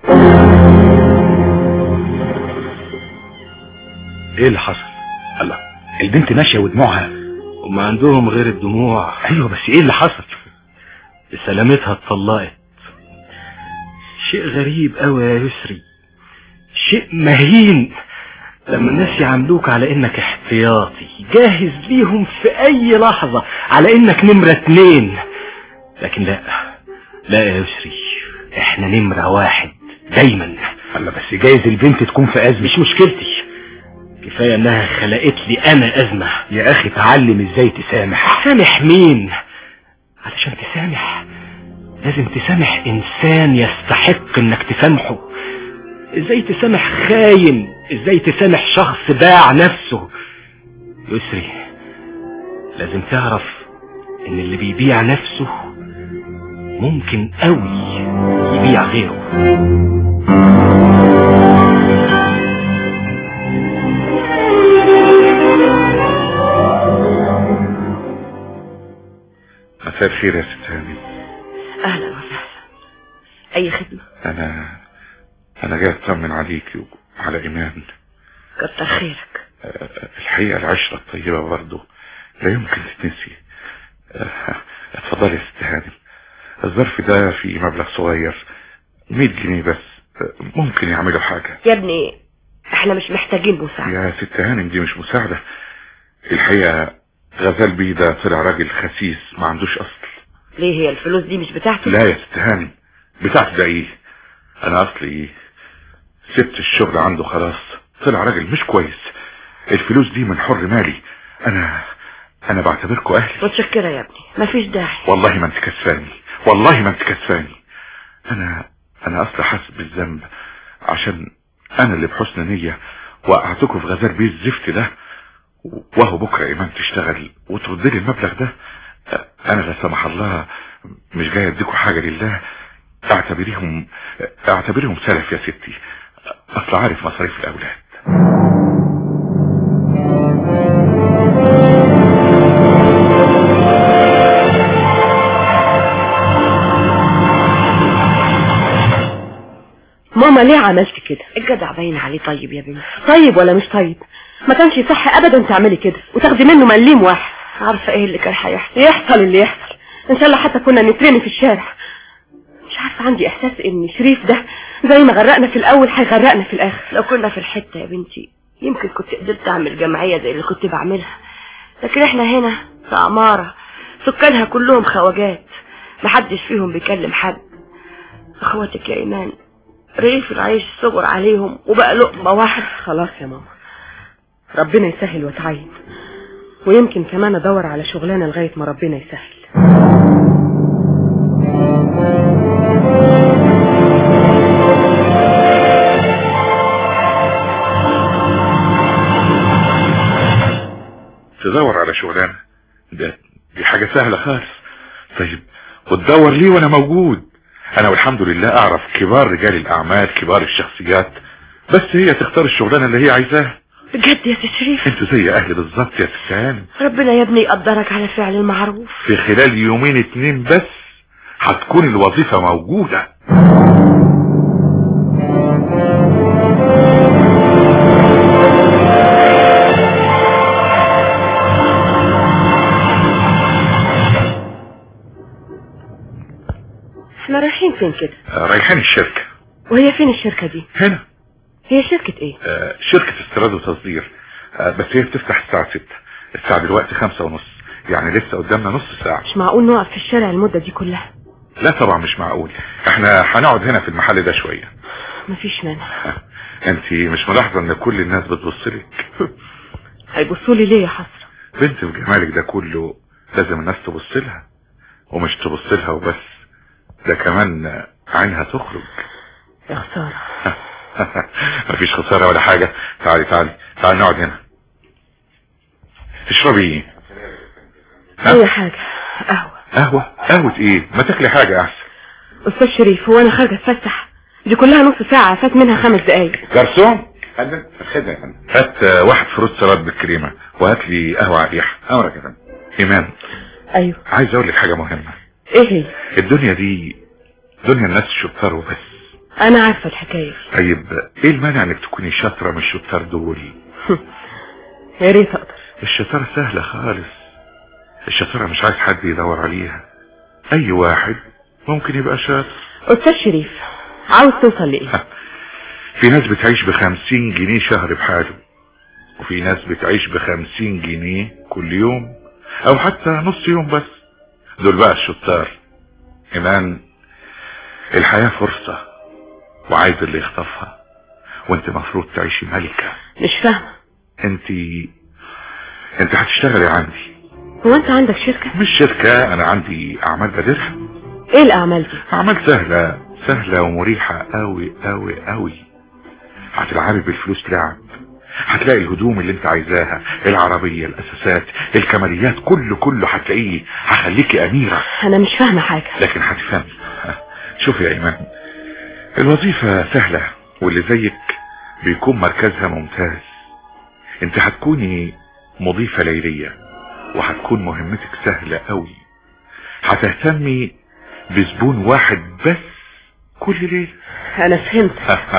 ايه اللي حصل الله البنت ماشية ودموعها وما عندهم غير الدموع ايوه بس ايه اللي حصل سلامتها اتطلقت شيء غريب قوي يا يسري شيء مهين لما الناس يعاملوك على انك احتياطي جاهز ليهم في اي لحظة على انك نمرة اتنين لكن لا لا يا يسري احنا نمرة واحد دايما الله بس جايز البنت تكون في ازمة مش مشكلتي كفاية انها خلقت لي انا ازمة يا اخي تعلم ازاي تسامح سامح مين علشان تسامح لازم تسامح انسان يستحق انك تسامحه ازاي تسامح خاين ازاي تسامح شخص باع نفسه يسري لازم تعرف ان اللي بيبيع نفسه ممكن قوي يبيع غيره مساء الخير يا ست هاني اهلا وسهلا اي خدمة انا انا جاي اطمن عليكي وعلى ايمان كتر خيرك أه، الحقيقة العشرة الطيبة برضه لا يمكن تتنسي أه، اتفضلي يا ست هانم الظرف ده فيه مبلغ صغير 100 جنيه بس أه، ممكن يعملوا حاجة يا ابني احنا مش محتاجين مساعدة يا ست هانم دي مش مساعدة الحقيقة غزال بيه ده طلع راجل خسيس ما عندوش اصل ليه هي الفلوس دي مش بتاعته لا يا ست هانم بتاعته ده ايه انا اصلي ايه سبت الشغل عنده خلاص طلع راجل مش كويس الفلوس دي من حر مالي انا انا بعتبركوا اهلي متشكرة يا ابني مفيش داعي والله ما انت كسفاني والله ما انت كسفاني انا انا اصلا حاسس بالذنب عشان انا اللي بحسن نية وقعتكم في غزال بيه الزفت ده وهو بكرة ايمان تشتغل وترد لي المبلغ ده انا لا سمح الله مش جاي اديكوا حاجة لله اعتبريهم اعتبريهم سلف يا ستي اصل عارف مصاريف الاولاد ماما ليه عملت كده الجدع باين عليه طيب يا بنتي طيب ولا مش طيب ما كانش يصح ابدا تعملي كده وتاخدي منه مليم واحد عارفة ايه اللي كان هيحصل يحصل اللي يحصل ان شاء الله حتى كنا نترمي في الشارع مش عارفه عندي احساس ان شريف ده زي ما غرقنا في الاول هيغرقنا في الاخر لو كنا في الحتة يا بنتي يمكن كنت قدرت اعمل جمعية زي اللي كنت بعملها لكن احنا هنا في عمارة سكانها كلهم خواجات محدش فيهم بيكلم حد اخواتك يا ايمان رغيف العيش صغر عليهم وبقى لقمة واحدة خلاص يا ماما ربنا يسهل وتعين ويمكن كمان ادور على شغلانه لغايه ما ربنا يسهل تدور على شغلانة ده دي حاجة سهلة خالص طيب وتدور ليه وانا موجود انا والحمد لله اعرف كبار رجال الاعمال كبار الشخصيات بس هي تختار الشغلانه اللي هي عايزاها بجد يا تشريف انتوا زي اهلي بالظبط يا ستان ربنا يا ابني يقدرك على فعل المعروف في خلال يومين اتنين بس هتكون الوظيفة موجودة احنا رايحين فين كده آه، رايحين الشركة وهي فين الشركة دي هنا هي شركة ايه آه، شركة استيراد وتصدير آه، بس هي بتفتح الساعة ستة الساعة دلوقتي خمسة ونص يعني لسه قدامنا نص ساعة مش معقول نقف في الشارع المدة دي كلها لا طبعا مش معقول احنا هنقعد هنا في المحل ده شوية مفيش مانع انت مش ملاحظة ان كل الناس بتبصلك هيبصوا لي ليه يا حسرة بنت بجمالك ده كله لازم الناس تبص لها ومش تبص لها وبس ده كمان عينها تخرج يا خسارة مفيش خسارة ولا حاجة تعالي تعالي تعالي نقعد هنا تشربي ايه اي حاجة قهوة قهوة قهوة ايه ما تاكلي حاجة احسن استاذ شريف هو انا خارجة اتفسح دي كلها نص ساعة فات منها خمس دقايق جرسون فندم الخدمة يا فندم هات آه، واحد فروت سلاد بالكريمة وهات لي قهوة على الريحة امرك يا فندم ايمان ايوه عايز اقول لك حاجة مهمة ايه هي الدنيا دي دنيا الناس الشطار وبس انا عارفة الحكاية دي. طيب ايه المانع انك تكوني شاطرة من الشطار دول يا ريت اقدر الشطارة سهلة خالص الشطارة مش عايز حد يدور عليها اي واحد ممكن يبقى شاطر استاذ شريف عاوز توصل لايه في ناس بتعيش بخمسين جنيه شهر بحاله وفي ناس بتعيش بخمسين جنيه كل يوم او حتى نص يوم بس دول بقى الشطار ايمان الحياة فرصة وعايز اللي يخطفها وانت مفروض تعيشي ملكة مش فاهمة انت انت هتشتغلي عندي هو انت عندك شركة مش شركة انا عندي اعمال بديرها ايه الاعمال دي اعمال سهلة سهلة ومريحة قوي قوي قوي هتلعبي بالفلوس لعب هتلاقي الهدوم اللي انت عايزاها العربية الاساسات الكماليات كله كله هتلاقيه هخليكي اميرة انا مش فاهمة حاجة لكن هتفهمي شوفي يا ايمان الوظيفة سهلة واللي زيك بيكون مركزها ممتاز انت هتكوني مضيفة ليلية وهتكون مهمتك سهلة قوي هتهتمي بزبون واحد بس كل ليلة انا فهمت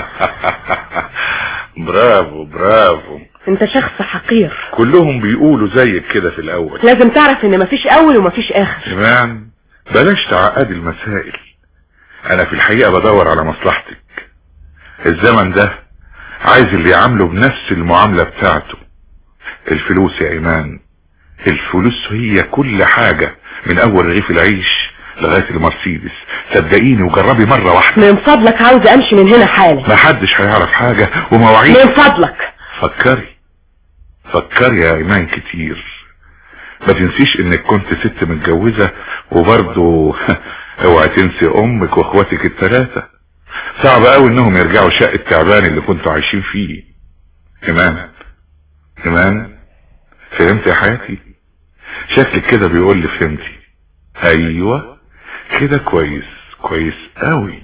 برافو برافو انت شخص حقير كلهم بيقولوا زيك كده في الاول لازم تعرف ان مفيش اول ومفيش اخر تمام بلاش تعقدي المسائل انا في الحقيقة بدور على مصلحتك الزمن ده عايز اللي يعامله بنفس المعاملة بتاعته الفلوس يا ايمان الفلوس هي كل حاجة من اول رغيف العيش لغاية المرسيدس صدقيني وجربي مرة واحدة من فضلك عاوز امشي من هنا حالا ما حدش هيعرف حاجة ومواعيد من فضلك فكري فكري يا ايمان كتير ما تنسيش انك كنت ست متجوزة وبرضه اوعى تنسي امك واخواتك الثلاثة صعب قوي انهم يرجعوا شقة تعبان اللي كنتوا عايشين فيه ايمان ايمان فهمت يا حياتي شكلك كده بيقول لي فهمتي ايوه كده كويس كويس قوي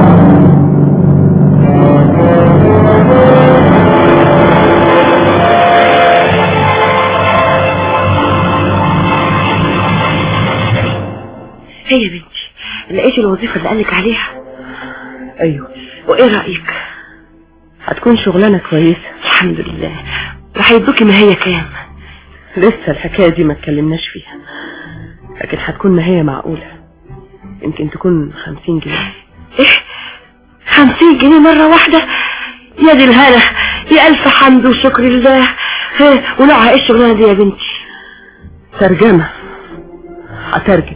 هي يا بنتي لقيتي الوظيفة اللي قالك عليها ايوه وايه رأيك هتكون شغلانة كويسة الحمد لله وهيدوكي ما هي كام لسه الحكاية دي ما اتكلمناش فيها لكن هتكون ما هي معقولة يمكن تكون خمسين جنيه ايه خمسين جنيه مرة واحدة يا دي الهنا يا ألف حمد وشكر لله ها، ونوعها ايه الشغلانة دي يا بنتي ترجمة هترجم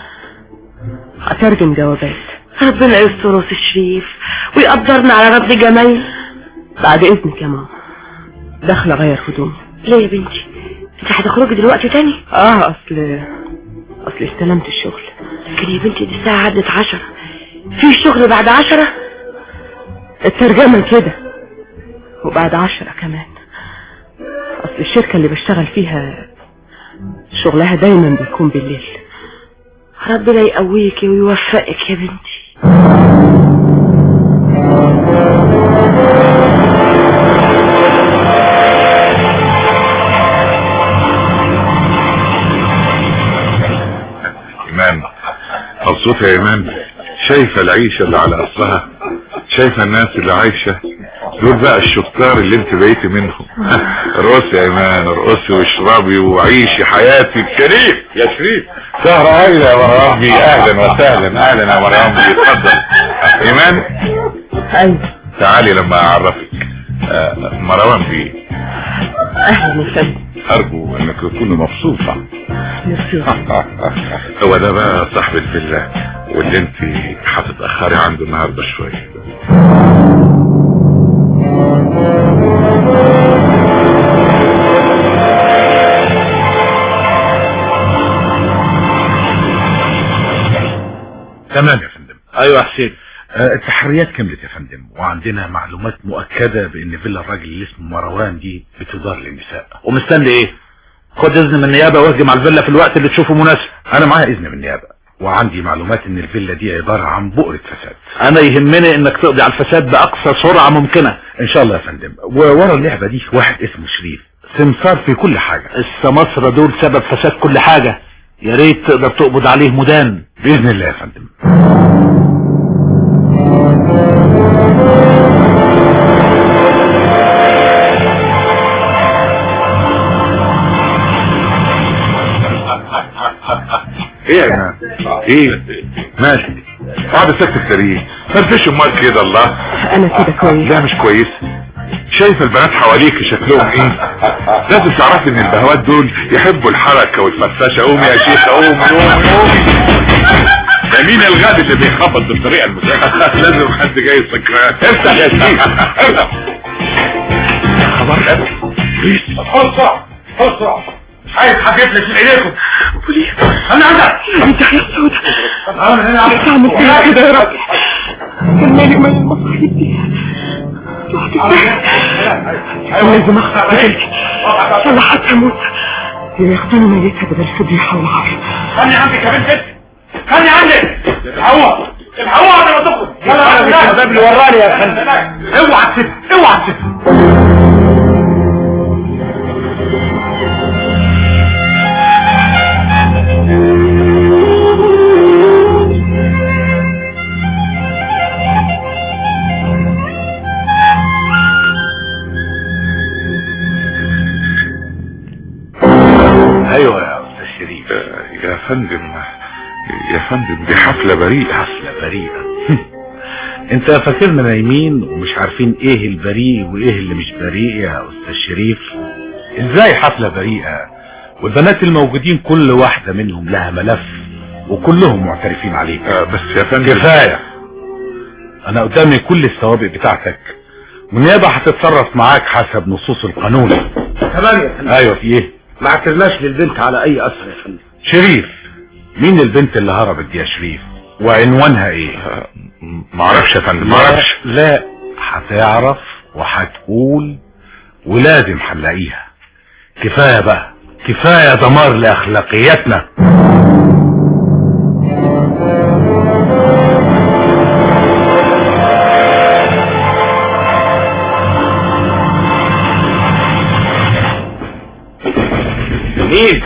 هترجم جوابات ربنا يستر في الشريف ويقدرنا على رد جمال بعد اذنك يا ماما داخله اغير هدومي ليه يا بنتي انت هتخرجي دلوقتي تاني اه اصل اصل استلمت الشغل لكن يا بنتي دي الساعة عدت عشرة في شغل بعد عشرة الترجمة كده وبعد عشرة كمان اصل الشركة اللي بشتغل فيها شغلها دايما بيكون بالليل ربنا يقويكي ويوفقك يا بنتي ايمان مبسوطة يا ايمان شايفة العيشة اللي على اصلها شايفة الناس اللي عايشة دول بقى الشطار اللي انت بقيتي منهم ارقصي يا ايمان ارقصي واشربي وعيشي حياتك شريف يا شريف سهرة هايلة يا مرام بي اهلا وسهلا اهلا يا مرام بي اتفضل ايمان ايوه تعالي لما اعرفك آه، مروان بيه اهلا وسهلا ارجو انك تكوني مبسوطة ميرسي هو ده بقى صاحب الفيلا واللي انت هتتأخري عنده النهاردة شوية تمام يا فندم ايوه يا حسين آه، التحريات كملت يا فندم وعندنا معلومات مؤكدة بان فيلا الراجل اللي اسمه مروان دي بتدار للنساء ومستني ايه خد اذن من النيابه واهجم على الفيلا في الوقت اللي تشوفه مناسب انا معايا اذن من النيابة وعندي معلومات ان الفيلا دي عبارة عن بؤرة فساد انا يهمني انك تقضي على الفساد باقصى سرعه ممكنه ان شاء الله يا فندم وورا اللعبة دي واحد اسمه شريف سمسار في كل حاجة السماسرة دول سبب فساد كل حاجه يا ريت تقدر تقبض عليه مدان باذن الله يا فندم ايه يا جماعة ايه ماشي قاعد سكت التاريخ فرفش امال كده الله انا كده كويس لا مش كويس شايف البنات حواليك شكلهم ايه لازم تعرفي ان البهوات دول يحبوا الحركة والفرفشة قومي يا شيخ قومي قومي قومي ده مين الغاد اللي بيخبط بالطريقة المزعجة لازم حد جاي سكران افتح يا شيخ افتح خبر بوليس اسرع اسرع عايز حاجات لك من ايديكم بوليس انا عندك انت يا سودا انا هنا عامل تعمل فيا كده يا رب كان مالي من المصايب دي لازم اخطف بنتي ولا حتى اموت ياخدوني ميتها بدل فضيحه والعار خلي عندك يا بنت انت خلي عندك الهوا الهوا قبل ما تخرج يلا يا الشباب اللي وراني يا فندم اوعى تسيب اوعى تسيب ايوه يا استاذ شريف يا فندم يا فندم دي حفلة بريئة حفلة بريئة انت فاكرنا نايمين ومش عارفين ايه البريء وايه اللي مش بريء يا استاذ شريف ازاي حفلة بريئة والبنات الموجودين كل واحدة منهم لها ملف وكلهم معترفين عليه آه، بس يا فندم كفاية انا قدامي كل السوابق بتاعتك والنيابة هتتصرف معاك حسب نصوص القانون تمام يا فندم ايوه في ايه ما اعترناش للبنت على اي اثر يا فندم شريف مين البنت اللي هربت دي يا شريف وعنوانها ايه آه، معرفش يا فندم معرفش لا هتعرف وهتقول ولازم هنلاقيها كفايه بقى كفايه دمار لاخلاقياتنا مين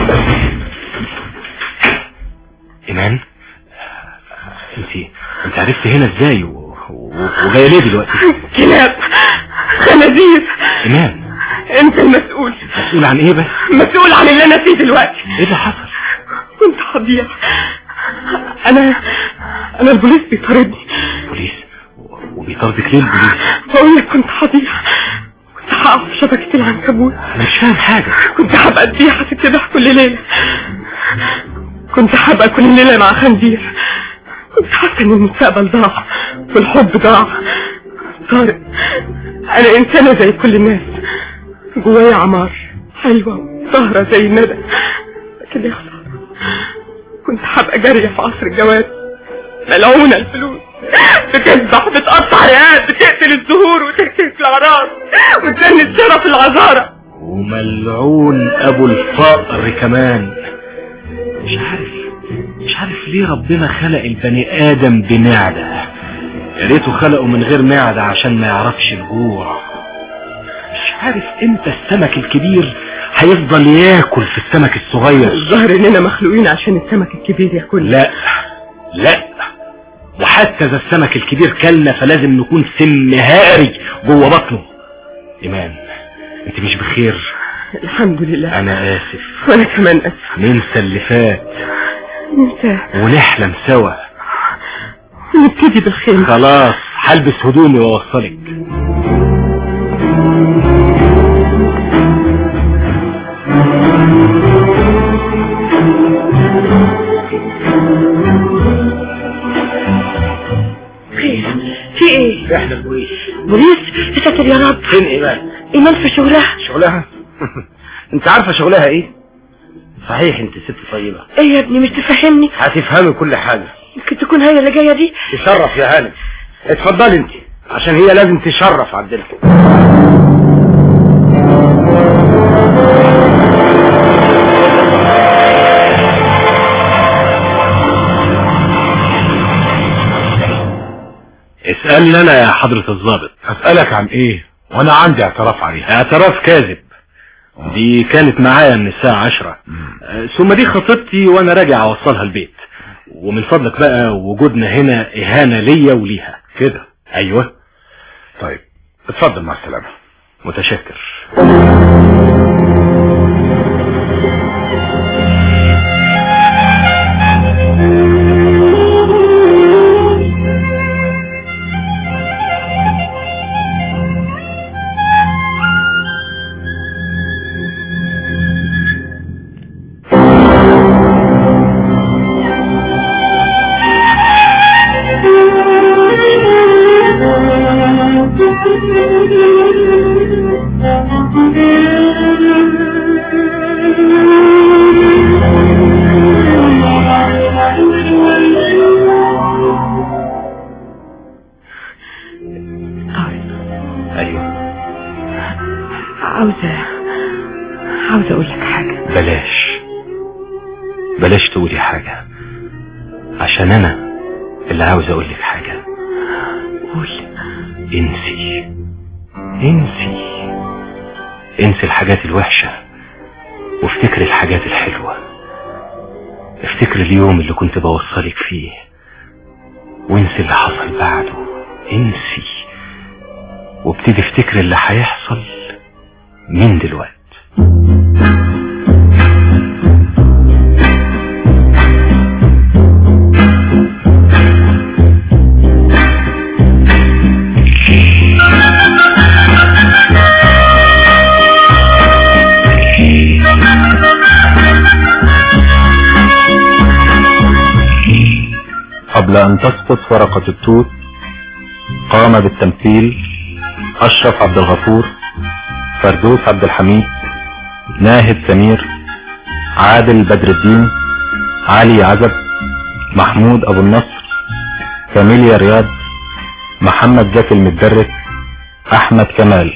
ايمان انت انت عرفت هنا ازاي و... و... وجايه ليه دلوقتي كلاب خنازير ايمان انت المسؤول مسؤول عن ايه بس مسؤول عن اللي انا فيه دلوقتي ايه اللي حصل كنت هضيع انا انا البوليس بيطاردني بوليس و- وبيطاردك ليه البوليس بقول لك كنت هضيع كنت هقع في شبكة العنكبوت انا مش فاهم حاجه كنت هبقى ذبيحة في الذبح كل ليلة كنت هبقى كل ليلة مع خنزير كنت حاسة ان المستقبل ضاع والحب ضاع طارق انا انسانة زي كل الناس جوايا عمار حلوة وسهرة زي الندى لكن يا خسارة كنت هبقى جارية في عصر الجواز ملعونة الفلوس بتذبح بتقطع رئات بتقتل الزهور وتكتف الاعراض وتجني الشرف العذارة وملعون ابو الفقر كمان مش عارف مش عارف ليه ربنا خلق البني ادم بمعدة يا ريته خلقه من غير معدة عشان ما يعرفش الجوع مش عارف امتى السمك الكبير هيفضل ياكل في السمك الصغير الظاهر اننا مخلوقين عشان السمك الكبير ياكل لا لا وحتى اذا السمك الكبير كلنا فلازم نكون سم هاري جوه بطنه ايمان انت مش بخير الحمد لله انا اسف وانا كمان اسف ننسى اللي فات انت ونحلم سوا نبتدي بالخير خلاص هلبس هدومي واوصلك خير في ايه احنا البوليس بوليس يا ساتر يا رب فين ايمان ايمان في شغلها شغلها انت عارفة شغلها ايه صحيح انت ست طيبة ايه يا ابني مش تفهمني هتفهمي كل حاجة يمكن تكون هي اللي جايه دي تشرف يا هانم اتفضلي انت عشان هي لازم تشرف عندنا اسألني انا يا حضرة الضابط هسألك عن ايه وانا عندي اعتراف عليها اعتراف كاذب دي كانت معايا من الساعة عشرة آه، ثم دي خطيبتي وانا راجع اوصلها البيت ومن فضلك بقى وجودنا هنا اهانة ليا وليها كده ايوه طيب اتفضل مع السلامة متشكر ايوه عاوزة عاوزة اقول لك حاجة بلاش بلاش تقولي حاجة عشان انا اللي عاوز اقول لك حاجة قول انسي انسي انسي الحاجات الوحشة وافتكري الحاجات الحلوة افتكري اليوم اللي كنت بوصلك فيه وانسي اللي حصل بعده انسي وابتدي افتكري اللي هيحصل من دلوقتي قبل أن تسقط ورقة التوت قام بالتمثيل أشرف عبد الغفور فردوس عبد الحميد ناهد سمير عادل بدر الدين علي عزب محمود أبو النصر كاميليا رياض محمد زكي المدرس أحمد كمال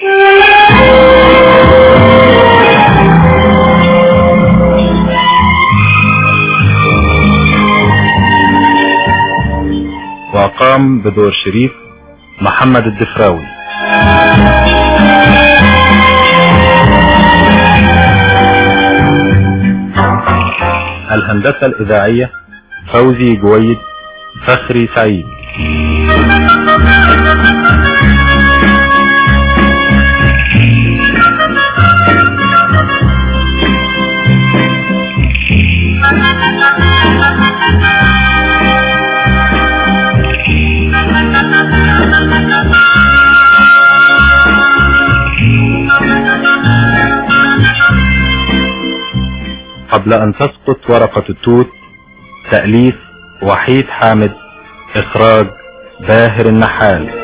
وقام بدور شريف محمد الدفراوي الهندسة الإذاعية فوزي جويد فخري سعيد قبل أن تسقط ورقة التوت تأليف وحيد حامد إخراج باهر النحال